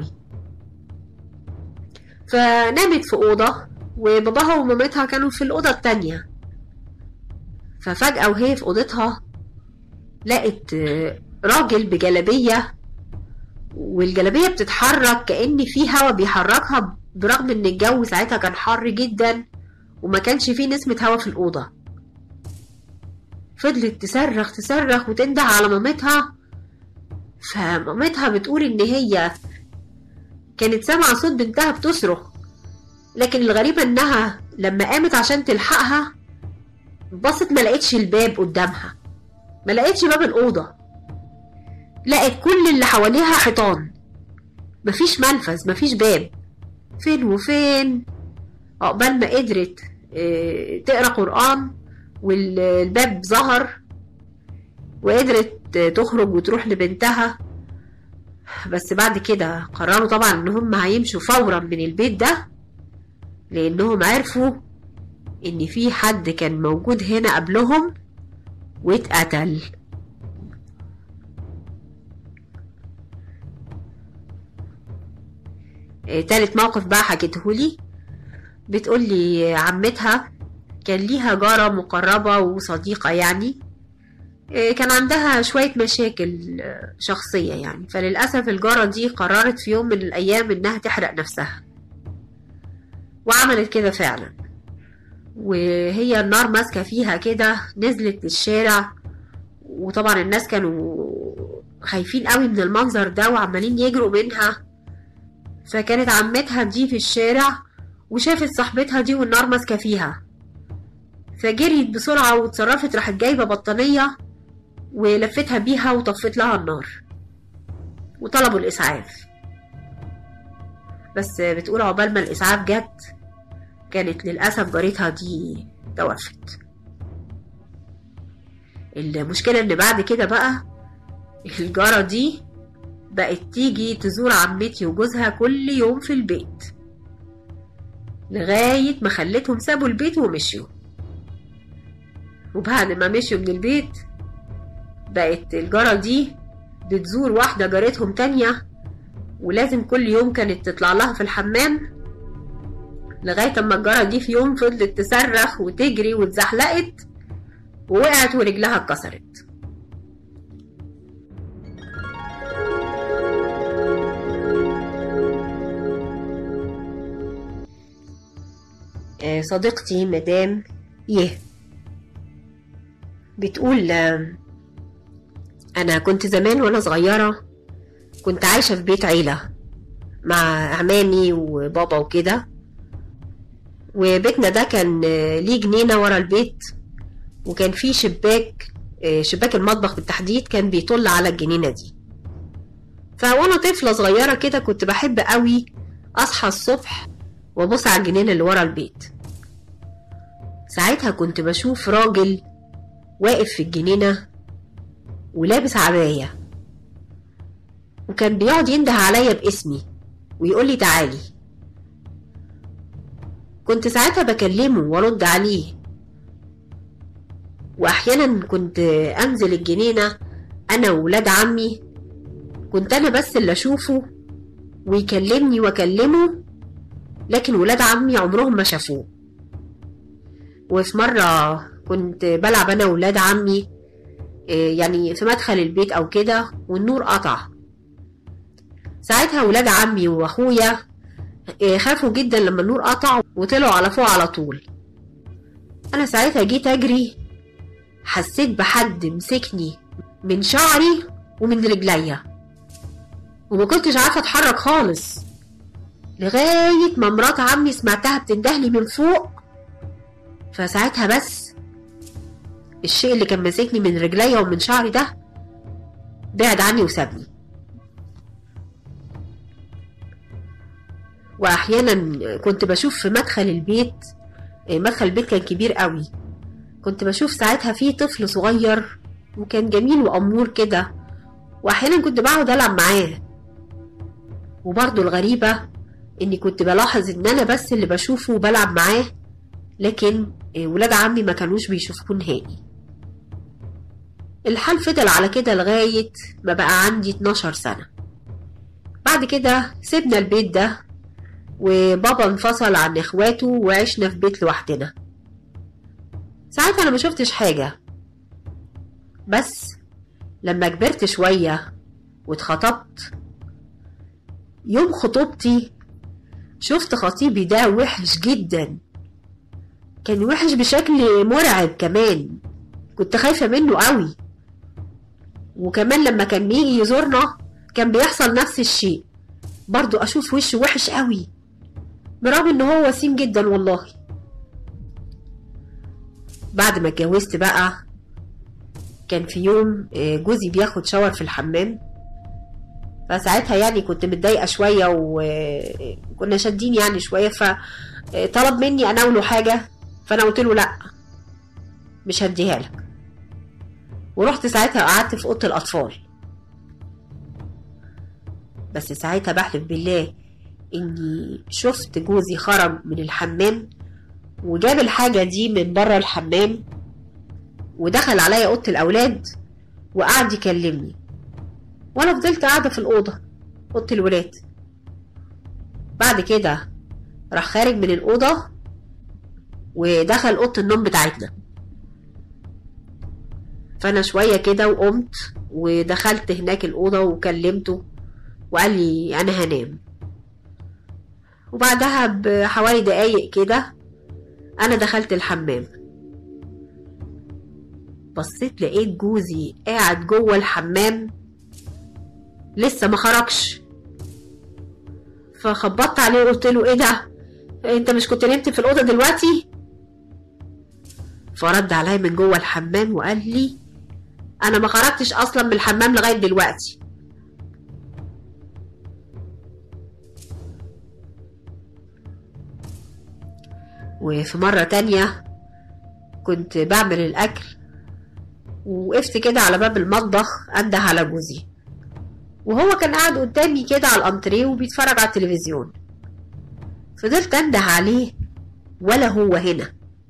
Speaker 1: فنامت في أوضة وباباها ومامتها كانوا في الأوضة التانية ففجأة وهي في أوضتها لقت آه، راجل بجلابية والجلابية بتتحرك كأن في هوا بيحركها برغم ان الجو ساعتها كان حر جدا وما كانش فيه نسمة هوا في الأوضة فضلت تصرخ تصرخ وتنده على مامتها فمامتها بتقول ان هي كانت سامعة صوت بنتها بتصرخ لكن الغريبة انها لما قامت عشان تلحقها بصت ما لقيتش الباب قدامها ما لقيتش باب الأوضة لقت كل اللي حواليها حيطان مفيش منفذ مفيش باب فين وفين عقبال ما قدرت اه تقرا قرآن والباب ظهر وقدرت تخرج وتروح لبنتها بس بعد كده قرروا طبعا ان هم هيمشوا فورا من البيت ده لانهم عرفوا ان في حد كان موجود هنا قبلهم واتقتل تالت موقف بقى حكيتهولي بتقولي عمتها كان ليها جارة مقربة وصديقة يعني كان عندها شوية مشاكل شخصية يعني فللأسف الجارة دي قررت في يوم من الأيام إنها تحرق نفسها وعملت كده فعلا وهي النار ماسكة فيها كده نزلت للشارع وطبعا الناس كانوا خايفين قوي من المنظر ده وعمالين يجروا منها فكانت عمتها دي في الشارع وشافت صاحبتها دي والنار ماسكة فيها فجريت بسرعة واتصرفت راحت جايبة بطانية ولفتها بيها وطفت لها النار وطلبوا الإسعاف بس بتقول عقبال ما الإسعاف جت كانت للأسف جارتها دي توفت المشكلة إن بعد كده بقى الجارة دي بقت تيجي تزور عمتي وجوزها كل يوم في البيت لغاية ما خلتهم سابوا البيت ومشيوا وبعد ما مشيوا من البيت بقت الجارة دي بتزور واحدة جارتهم تانية ولازم كل يوم كانت تطلع لها في الحمام لغاية اما الجارة دي في يوم فضلت تصرخ وتجري واتزحلقت ووقعت ورجلها اتكسرت صديقتي مدام يه بتقول أنا كنت زمان وأنا صغيرة كنت عايشة في بيت عيلة مع عمامي وبابا وكده وبيتنا ده كان ليه جنينة ورا البيت وكان فيه شباك شباك المطبخ بالتحديد كان بيطل على الجنينة دي فوانا طفلة صغيرة كده كنت بحب قوي أصحى الصبح وأبص على الجنينة اللي ورا البيت ساعتها كنت بشوف راجل واقف في الجنينة ولابس عباية وكان بيقعد ينده عليا باسمي ويقول لي تعالي كنت ساعتها بكلمه وارد عليه واحيانا كنت انزل الجنينه انا وولاد عمي كنت انا بس اللي اشوفه ويكلمني واكلمه لكن ولاد عمي عمرهم ما شافوه وفي مرة كنت بلعب أنا وولاد عمي يعني في مدخل البيت أو كده والنور قطع ساعتها ولاد عمي وأخويا خافوا جدا لما النور قطع وطلعوا على فوق على طول أنا ساعتها جيت أجري حسيت بحد مسكني من شعري ومن رجليا وما كنتش عارفة أتحرك خالص لغاية ما مرات عمي سمعتها بتندهلي من فوق فساعتها بس الشيء اللي كان ماسكني من رجليا ومن شعري ده بعد عني وسابني واحيانا كنت بشوف في مدخل البيت مدخل البيت كان كبير قوي كنت بشوف ساعتها فيه طفل صغير وكان جميل وأمور كده وأحيانا كنت بقعد ألعب معاه وبرضه الغريبة إني كنت بلاحظ إن أنا بس اللي بشوفه وبلعب معاه لكن ولاد عمي ما كانوش بيشوفوه نهائي الحال فضل على كده لغاية ما بقى عندي 12 سنة بعد كده سيبنا البيت ده وبابا انفصل عن اخواته وعشنا في بيت لوحدنا ساعتها انا ما شفتش حاجة بس لما كبرت شوية واتخطبت يوم خطوبتي شفت خطيبي ده وحش جدا كان وحش بشكل مرعب كمان كنت خايفة منه قوي وكمان لما كان بيجي يزورنا كان بيحصل نفس الشيء برضو أشوف وشه وحش قوي برغم إن هو وسيم جدا والله بعد ما اتجوزت بقى كان في يوم آه، جوزي بياخد شاور في الحمام فساعتها يعني كنت متضايقة شوية وكنا شادين يعني شوية فطلب مني أناوله حاجة فأنا قلت له لأ مش هديها لك ورحت ساعتها قعدت في أوضة الأطفال بس ساعتها بحلف بالله إني شفت جوزي خرج من الحمام وجاب الحاجة دي من بره الحمام ودخل عليا أوضة الأولاد وقعد يكلمني وأنا فضلت قاعدة في الأوضة أوضة الولاد بعد كده راح خارج من الأوضة ودخل أوضة النوم بتاعتنا فأنا شوية كده وقمت ودخلت هناك الأوضة وكلمته وقال لي أنا هنام وبعدها بحوالي دقايق كده أنا دخلت الحمام بصيت لقيت جوزي قاعد جوه الحمام لسه ما خرجش فخبطت عليه وقلت له ايه ده انت مش كنت نمت في الاوضه دلوقتي فرد عليا من جوه الحمام وقال لي انا ما خرجتش اصلا من الحمام لغايه دلوقتي وفي مرة تانية كنت بعمل الأكل ووقفت كده على باب المطبخ أنده على جوزي وهو كان قاعد قدامي كده على الأنتريه وبيتفرج على التلفزيون فضلت أنده عليه ولا هو هنا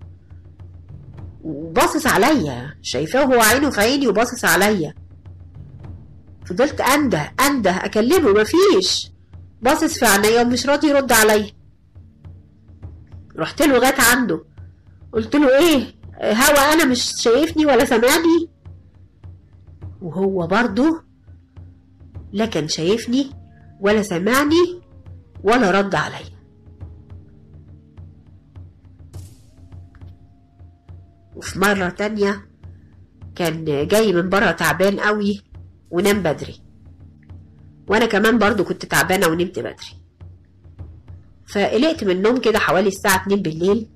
Speaker 1: وباصص عليا شايفاه هو عينه في عيني وباصص عليا فضلت انده انده اكلمه مفيش باصص في عينيا ومش راضي يرد عليا رحت له لغايه عنده قلت له ايه هوا انا مش شايفني ولا سامعني وهو برضه لا كان شايفني ولا سامعني ولا رد عليا وفي مرة تانية كان جاي من بره تعبان قوي ونام بدري وانا كمان برضو كنت تعبانة ونمت بدري فقلقت من النوم كده حوالي الساعة 2 بالليل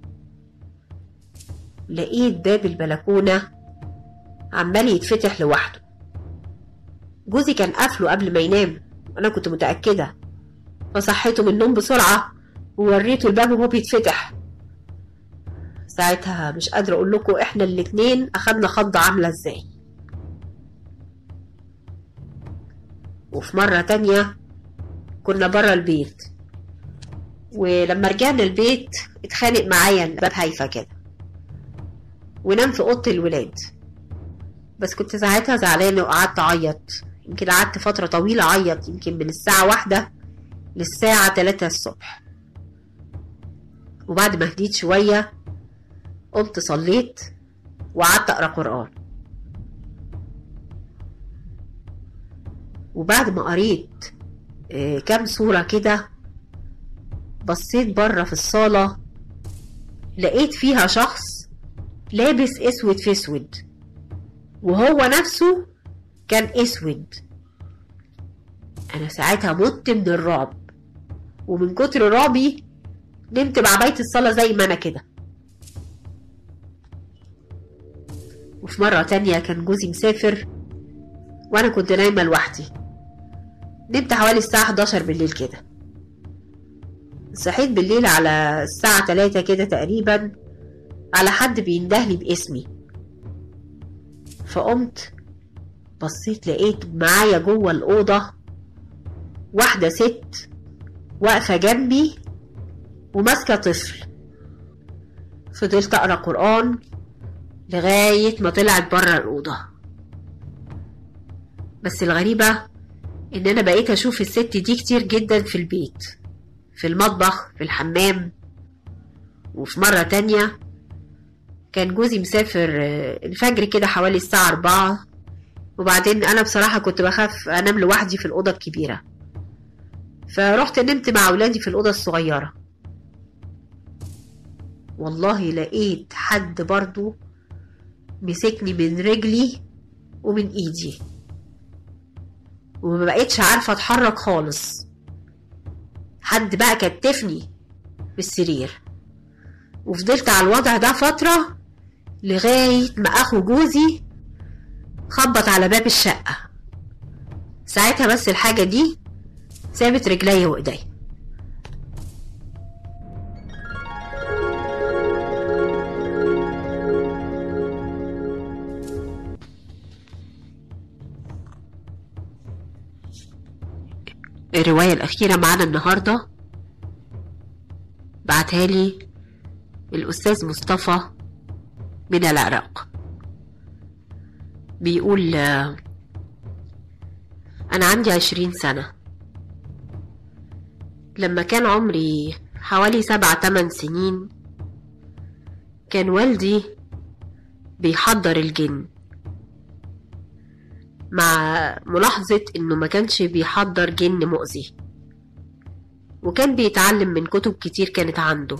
Speaker 1: لقيت باب البلكونة عمال يتفتح لوحده جوزي كان قافله قبل ما ينام وانا كنت متأكدة فصحيته من النوم بسرعة ووريته الباب وهو بيتفتح ساعتها مش قادرة أقول لكم إحنا الاتنين أخدنا خضة عاملة إزاي وفي مرة تانية كنا برا البيت ولما رجعنا البيت اتخانق معايا الباب هايفة كده ونام في أوضة الولاد بس كنت ساعتها زعلانة وقعدت أعيط يمكن قعدت فترة طويلة أعيط يمكن من الساعة واحدة للساعة تلاتة الصبح وبعد ما هديت شوية قمت صليت وقعدت اقرا قران وبعد ما قريت آه، كام سورة كده بصيت بره في الصالة لقيت فيها شخص لابس اسود في اسود وهو نفسه كان اسود انا ساعتها مت من الرعب ومن كتر رعبي نمت مع بيت الصلاة زي ما انا كده وفي مرة تانية كان جوزي مسافر وأنا كنت نايمة لوحدي نمت حوالي الساعة 11 بالليل كده صحيت بالليل على الساعة 3 كده تقريبا على حد بيندهلي باسمي فقمت بصيت لقيت معايا جوه الأوضة واحدة ست واقفة جنبي وماسكة طفل فضلت أقرأ قرآن لغاية ما طلعت بره الأوضة بس الغريبة إن أنا بقيت أشوف الست دي كتير جدا في البيت في المطبخ في الحمام وفي مرة تانية كان جوزي مسافر آه، الفجر كده حوالي الساعة أربعة وبعدين أنا بصراحة كنت بخاف أنام لوحدي في الأوضة الكبيرة فرحت نمت مع أولادي في الأوضة الصغيرة والله لقيت حد برضو مسكني من رجلي ومن ايدي وما بقتش عارفة اتحرك خالص حد بقى كتفني في السرير وفضلت على الوضع ده فترة لغاية ما أخو جوزي خبط على باب الشقة ساعتها بس الحاجة دي سابت رجلي وإيدي الرواية الأخيرة معانا النهاردة بعتها لي الأستاذ مصطفى من العراق بيقول آه، أنا عندي عشرين سنة لما كان عمري حوالي سبع تمن سنين كان والدي بيحضر الجن مع ملاحظة إنه ما كانش بيحضر جن مؤذي وكان بيتعلم من كتب كتير كانت عنده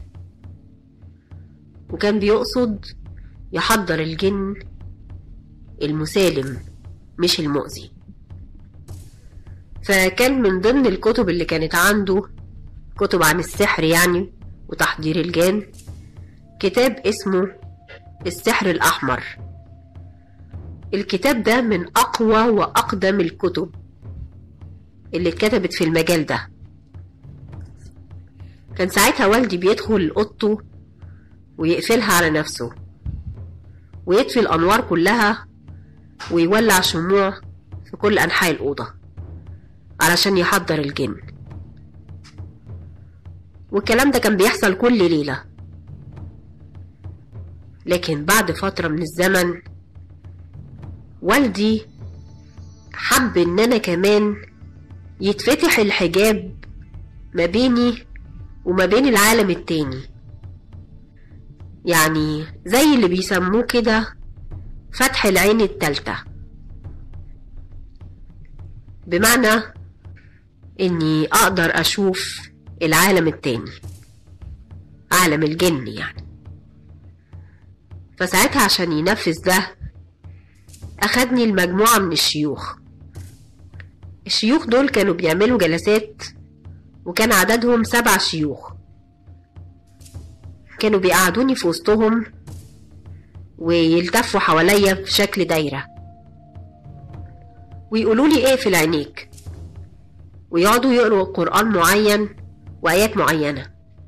Speaker 1: وكان بيقصد يحضر الجن المسالم مش المؤذي فكان من ضمن الكتب اللي كانت عنده كتب عن السحر يعني وتحضير الجان كتاب اسمه السحر الأحمر الكتاب ده من أقوى وأقدم الكتب اللي اتكتبت في المجال ده كان ساعتها والدي بيدخل أوضته ويقفلها على نفسه ويطفي الأنوار كلها ويولع شموع في كل أنحاء الأوضة علشان يحضر الجن والكلام ده كان بيحصل كل ليلة لكن بعد فترة من الزمن والدي حب ان انا كمان يتفتح الحجاب ما بيني وما بين العالم التاني يعني زي اللي بيسموه كده فتح العين التالتة بمعنى اني اقدر اشوف العالم التاني عالم الجن يعني فساعتها عشان ينفذ ده أخدني المجموعة من الشيوخ الشيوخ دول كانوا بيعملوا جلسات وكان عددهم سبع شيوخ كانوا بيقعدوني في وسطهم ويلتفوا حواليا في شكل دايرة ويقولوا لي اقفل عينيك ويقعدوا يقروا قرآن معين وآيات معينة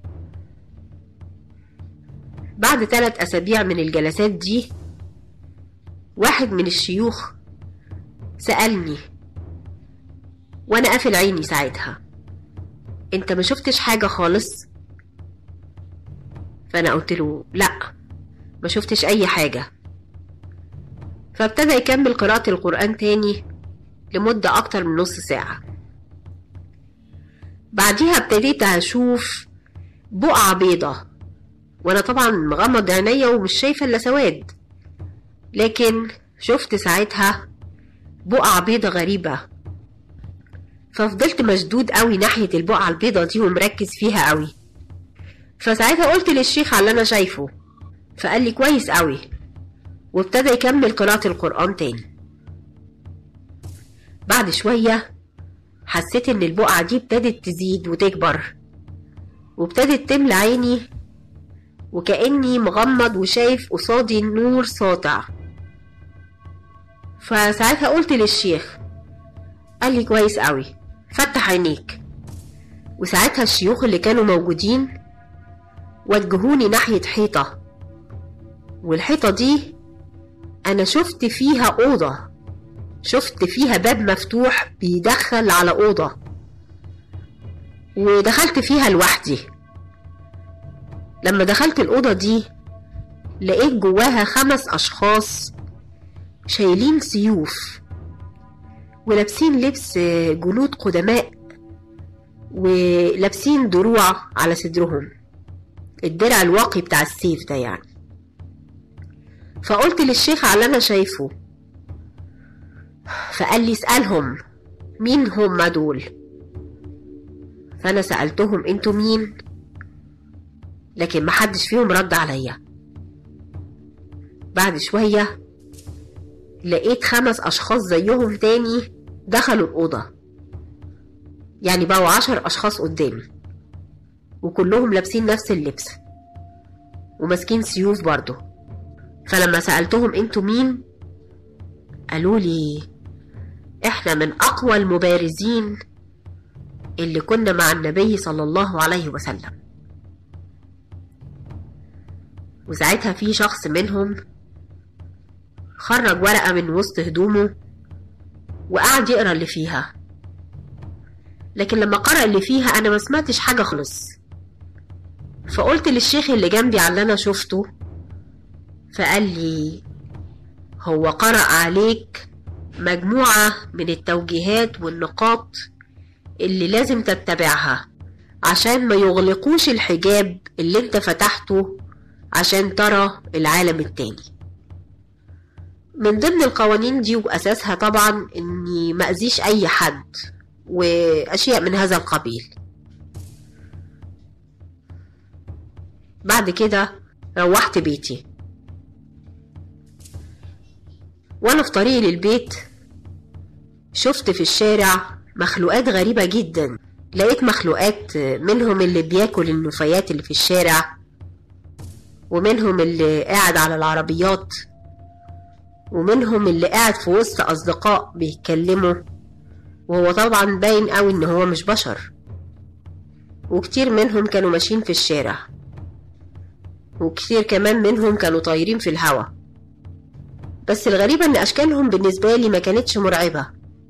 Speaker 1: بعد ثلاث أسابيع من الجلسات دي واحد من الشيوخ سألني وأنا قافل عيني ساعتها أنت ما شفتش حاجة خالص؟ فأنا قلت له لأ ما شفتش أي حاجة فابتدى يكمل قراءة القرآن تاني لمدة أكتر من نص ساعة بعديها ابتديت أشوف بقعة بيضة وأنا طبعا مغمض عينيا ومش شايفة إلا سواد لكن شفت ساعتها بقعة بيضة غريبة ففضلت مشدود قوي ناحية البقعة البيضة دي ومركز فيها قوي فساعتها قلت للشيخ على اللي أنا شايفه فقال لي كويس قوي وابتدى يكمل قراءة القرآن تاني بعد شوية حسيت إن البقعة دي ابتدت تزيد وتكبر وابتدت تملى عيني وكأني مغمض وشايف قصادي نور ساطع فساعتها قلت للشيخ قال لي كويس قوي فتح عينيك وساعتها الشيوخ اللي كانوا موجودين وجهوني ناحية حيطة والحيطة دي أنا شفت فيها أوضة شفت فيها باب مفتوح بيدخل على أوضة ودخلت فيها لوحدي لما دخلت الأوضة دي لقيت جواها خمس أشخاص شايلين سيوف ولابسين لبس جنود قدماء ولابسين دروع على صدرهم الدرع الواقي بتاع السيف ده يعني فقلت للشيخ على اللي انا شايفه فقال لي اسألهم مين هم دول فانا سألتهم انتوا مين لكن محدش فيهم رد عليا بعد شوية لقيت خمس أشخاص زيهم تاني دخلوا الأوضة يعني بقوا عشر أشخاص قدامي وكلهم لابسين نفس اللبس وماسكين سيوف برضه فلما سألتهم انتوا مين قالوا لي احنا من أقوى المبارزين اللي كنا مع النبي صلى الله عليه وسلم وساعتها في شخص منهم خرج ورقة من وسط هدومه وقعد يقرا اللي فيها لكن لما قرأ اللي فيها أنا ما سمعتش حاجة خالص فقلت للشيخ اللي جنبي على اللي أنا شفته فقال لي هو قرأ عليك مجموعة من التوجيهات والنقاط اللي لازم تتبعها عشان ما يغلقوش الحجاب اللي انت فتحته عشان ترى العالم التاني من ضمن القوانين دي وأساسها طبعا إني ما أذيش أي حد وأشياء من هذا القبيل بعد كده روحت بيتي وأنا في طريقي للبيت شفت في الشارع مخلوقات غريبة جدا لقيت مخلوقات منهم اللي بياكل النفايات اللي في الشارع ومنهم اللي قاعد على العربيات ومنهم اللي قاعد في وسط أصدقاء بيتكلموا وهو طبعا باين قوي إن هو مش بشر وكتير منهم كانوا ماشيين في الشارع وكتير كمان منهم كانوا طايرين في الهوا بس الغريبة إن أشكالهم بالنسبة لي ما كانتش مرعبة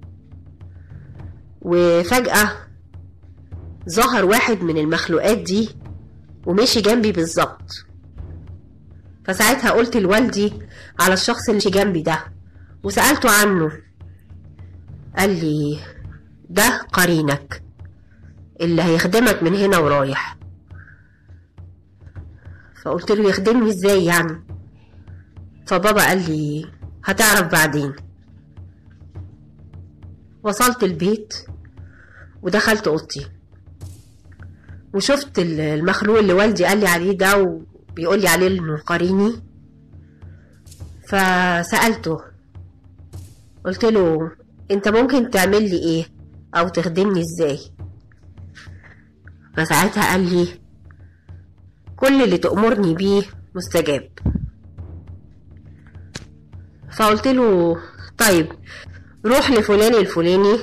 Speaker 1: وفجأة ظهر واحد من المخلوقات دي ومشي جنبي بالظبط فساعتها قلت لوالدي على الشخص اللي جنبي ده وسألته عنه قال لي ده قرينك اللي هيخدمك من هنا ورايح فقلت له يخدمني ازاي يعني فبابا قال لي هتعرف بعدين وصلت البيت ودخلت اوضتي وشفت المخلوق اللي والدي قال لي عليه ده وبيقول لي عليه انه قريني فسألته قلت له انت ممكن تعمل لي ايه او تخدمني ازاي فساعتها قال لي كل اللي تأمرني بيه مستجاب فقلت له طيب روح لفلان الفلاني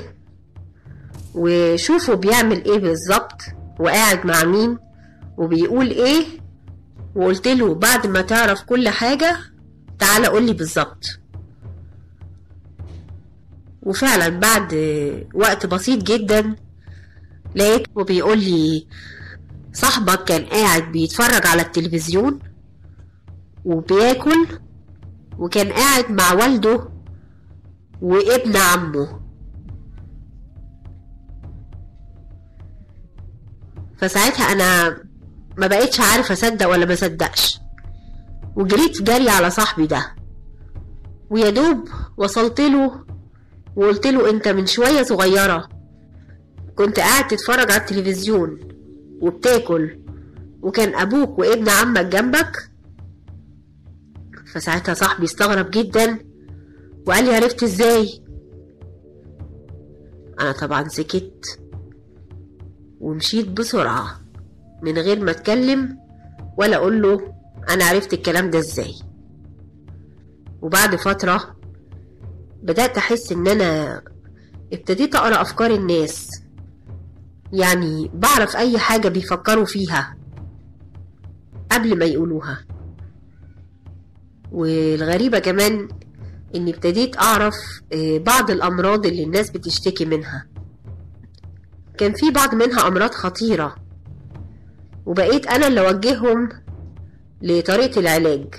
Speaker 1: وشوفه بيعمل ايه بالظبط وقاعد مع مين وبيقول ايه وقلت له بعد ما تعرف كل حاجة تعالى قولي بالظبط وفعلا بعد وقت بسيط جدا لقيت وبيقول لي صاحبك كان قاعد بيتفرج على التلفزيون وبياكل وكان قاعد مع والده وابن عمه فساعتها انا ما بقيتش عارف اصدق ولا ما صدقش وجريت جري على صاحبي ده ويا دوب وصلت له وقلت له انت من شويه صغيره كنت قاعد تتفرج على التلفزيون وبتاكل وكان ابوك وابن عمك جنبك فساعتها صاحبي استغرب جدا وقال لي عرفت ازاي انا طبعا سكت ومشيت بسرعة من غير ما اتكلم ولا اقول له انا عرفت الكلام ده ازاي وبعد فترة بدأت احس ان انا ابتديت اقرا افكار الناس يعني بعرف اي حاجة بيفكروا فيها قبل ما يقولوها والغريبة كمان اني ابتديت اعرف بعض الامراض اللي الناس بتشتكي منها كان في بعض منها امراض خطيرة وبقيت انا اللي اوجههم لطريقة العلاج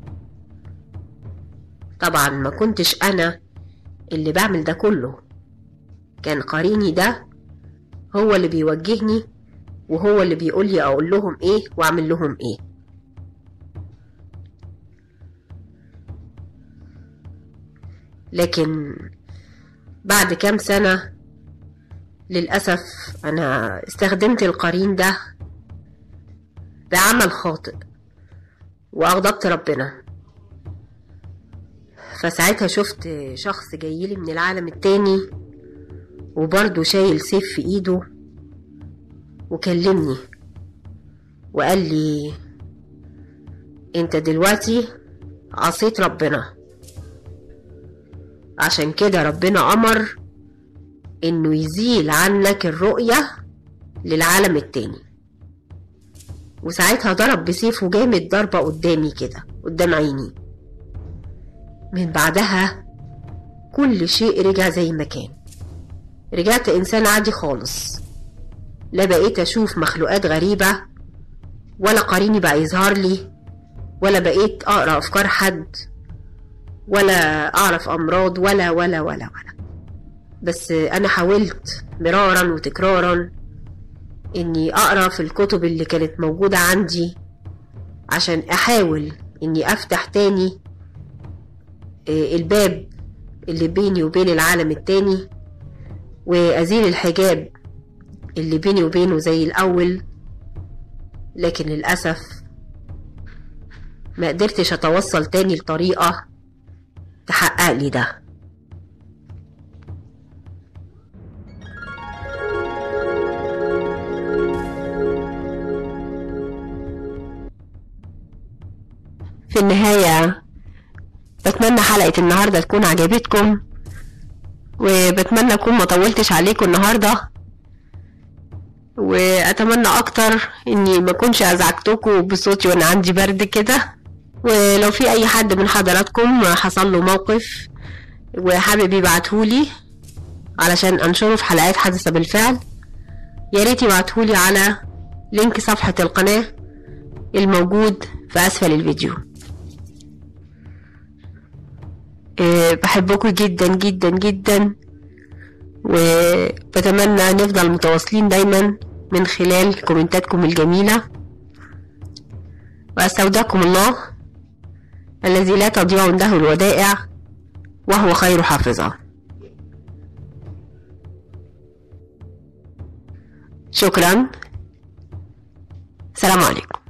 Speaker 1: طبعا ما كنتش انا اللي بعمل ده كله كان قريني ده هو اللي بيوجهني وهو اللي بيقول لي اقول لهم ايه واعمل لهم ايه لكن بعد كام سنة للأسف أنا استخدمت القرين ده بعمل خاطئ وأغضبت ربنا فساعتها شفت شخص جايلي من العالم التاني وبرضه شايل سيف في ايده وكلمني وقال لي انت دلوقتي عصيت ربنا عشان كده ربنا امر انه يزيل عنك الرؤية للعالم التاني وساعتها ضرب بسيفه جامد ضربة قدامي كده قدام عيني من بعدها كل شيء رجع زي ما كان رجعت إنسان عادي خالص لا بقيت أشوف مخلوقات غريبة ولا قريني بقى يظهر لي ولا بقيت أقرأ أفكار حد ولا أعرف أمراض ولا ولا ولا ولا بس أنا حاولت مرارا وتكرارا إني أقرأ في الكتب اللي كانت موجودة عندي عشان أحاول إني أفتح تاني الباب اللي بيني وبين العالم التاني وأزيل الحجاب اللي بيني وبينه زي الأول لكن للأسف ما قدرتش أتوصل تاني لطريقة تحقق لي ده في النهاية بتمنى حلقة النهاردة تكون عجبتكم وبتمنى أكون مطولتش عليكم النهاردة وأتمنى أكتر إني ما أكونش أزعجتكم بصوتي وأنا عندي برد كده ولو في أي حد من حضراتكم حصل له موقف وحابب يبعتهولي علشان أنشره في حلقات حدث بالفعل يا ريت يبعتهولي على لينك صفحة القناة الموجود في أسفل الفيديو أه بحبكم جدا جدا جدا وبتمنى نفضل متواصلين دايما من خلال كومنتاتكم الجميلة وأستودعكم الله الذي لا تضيع عنده الودائع وهو خير حافظة شكرا سلام عليكم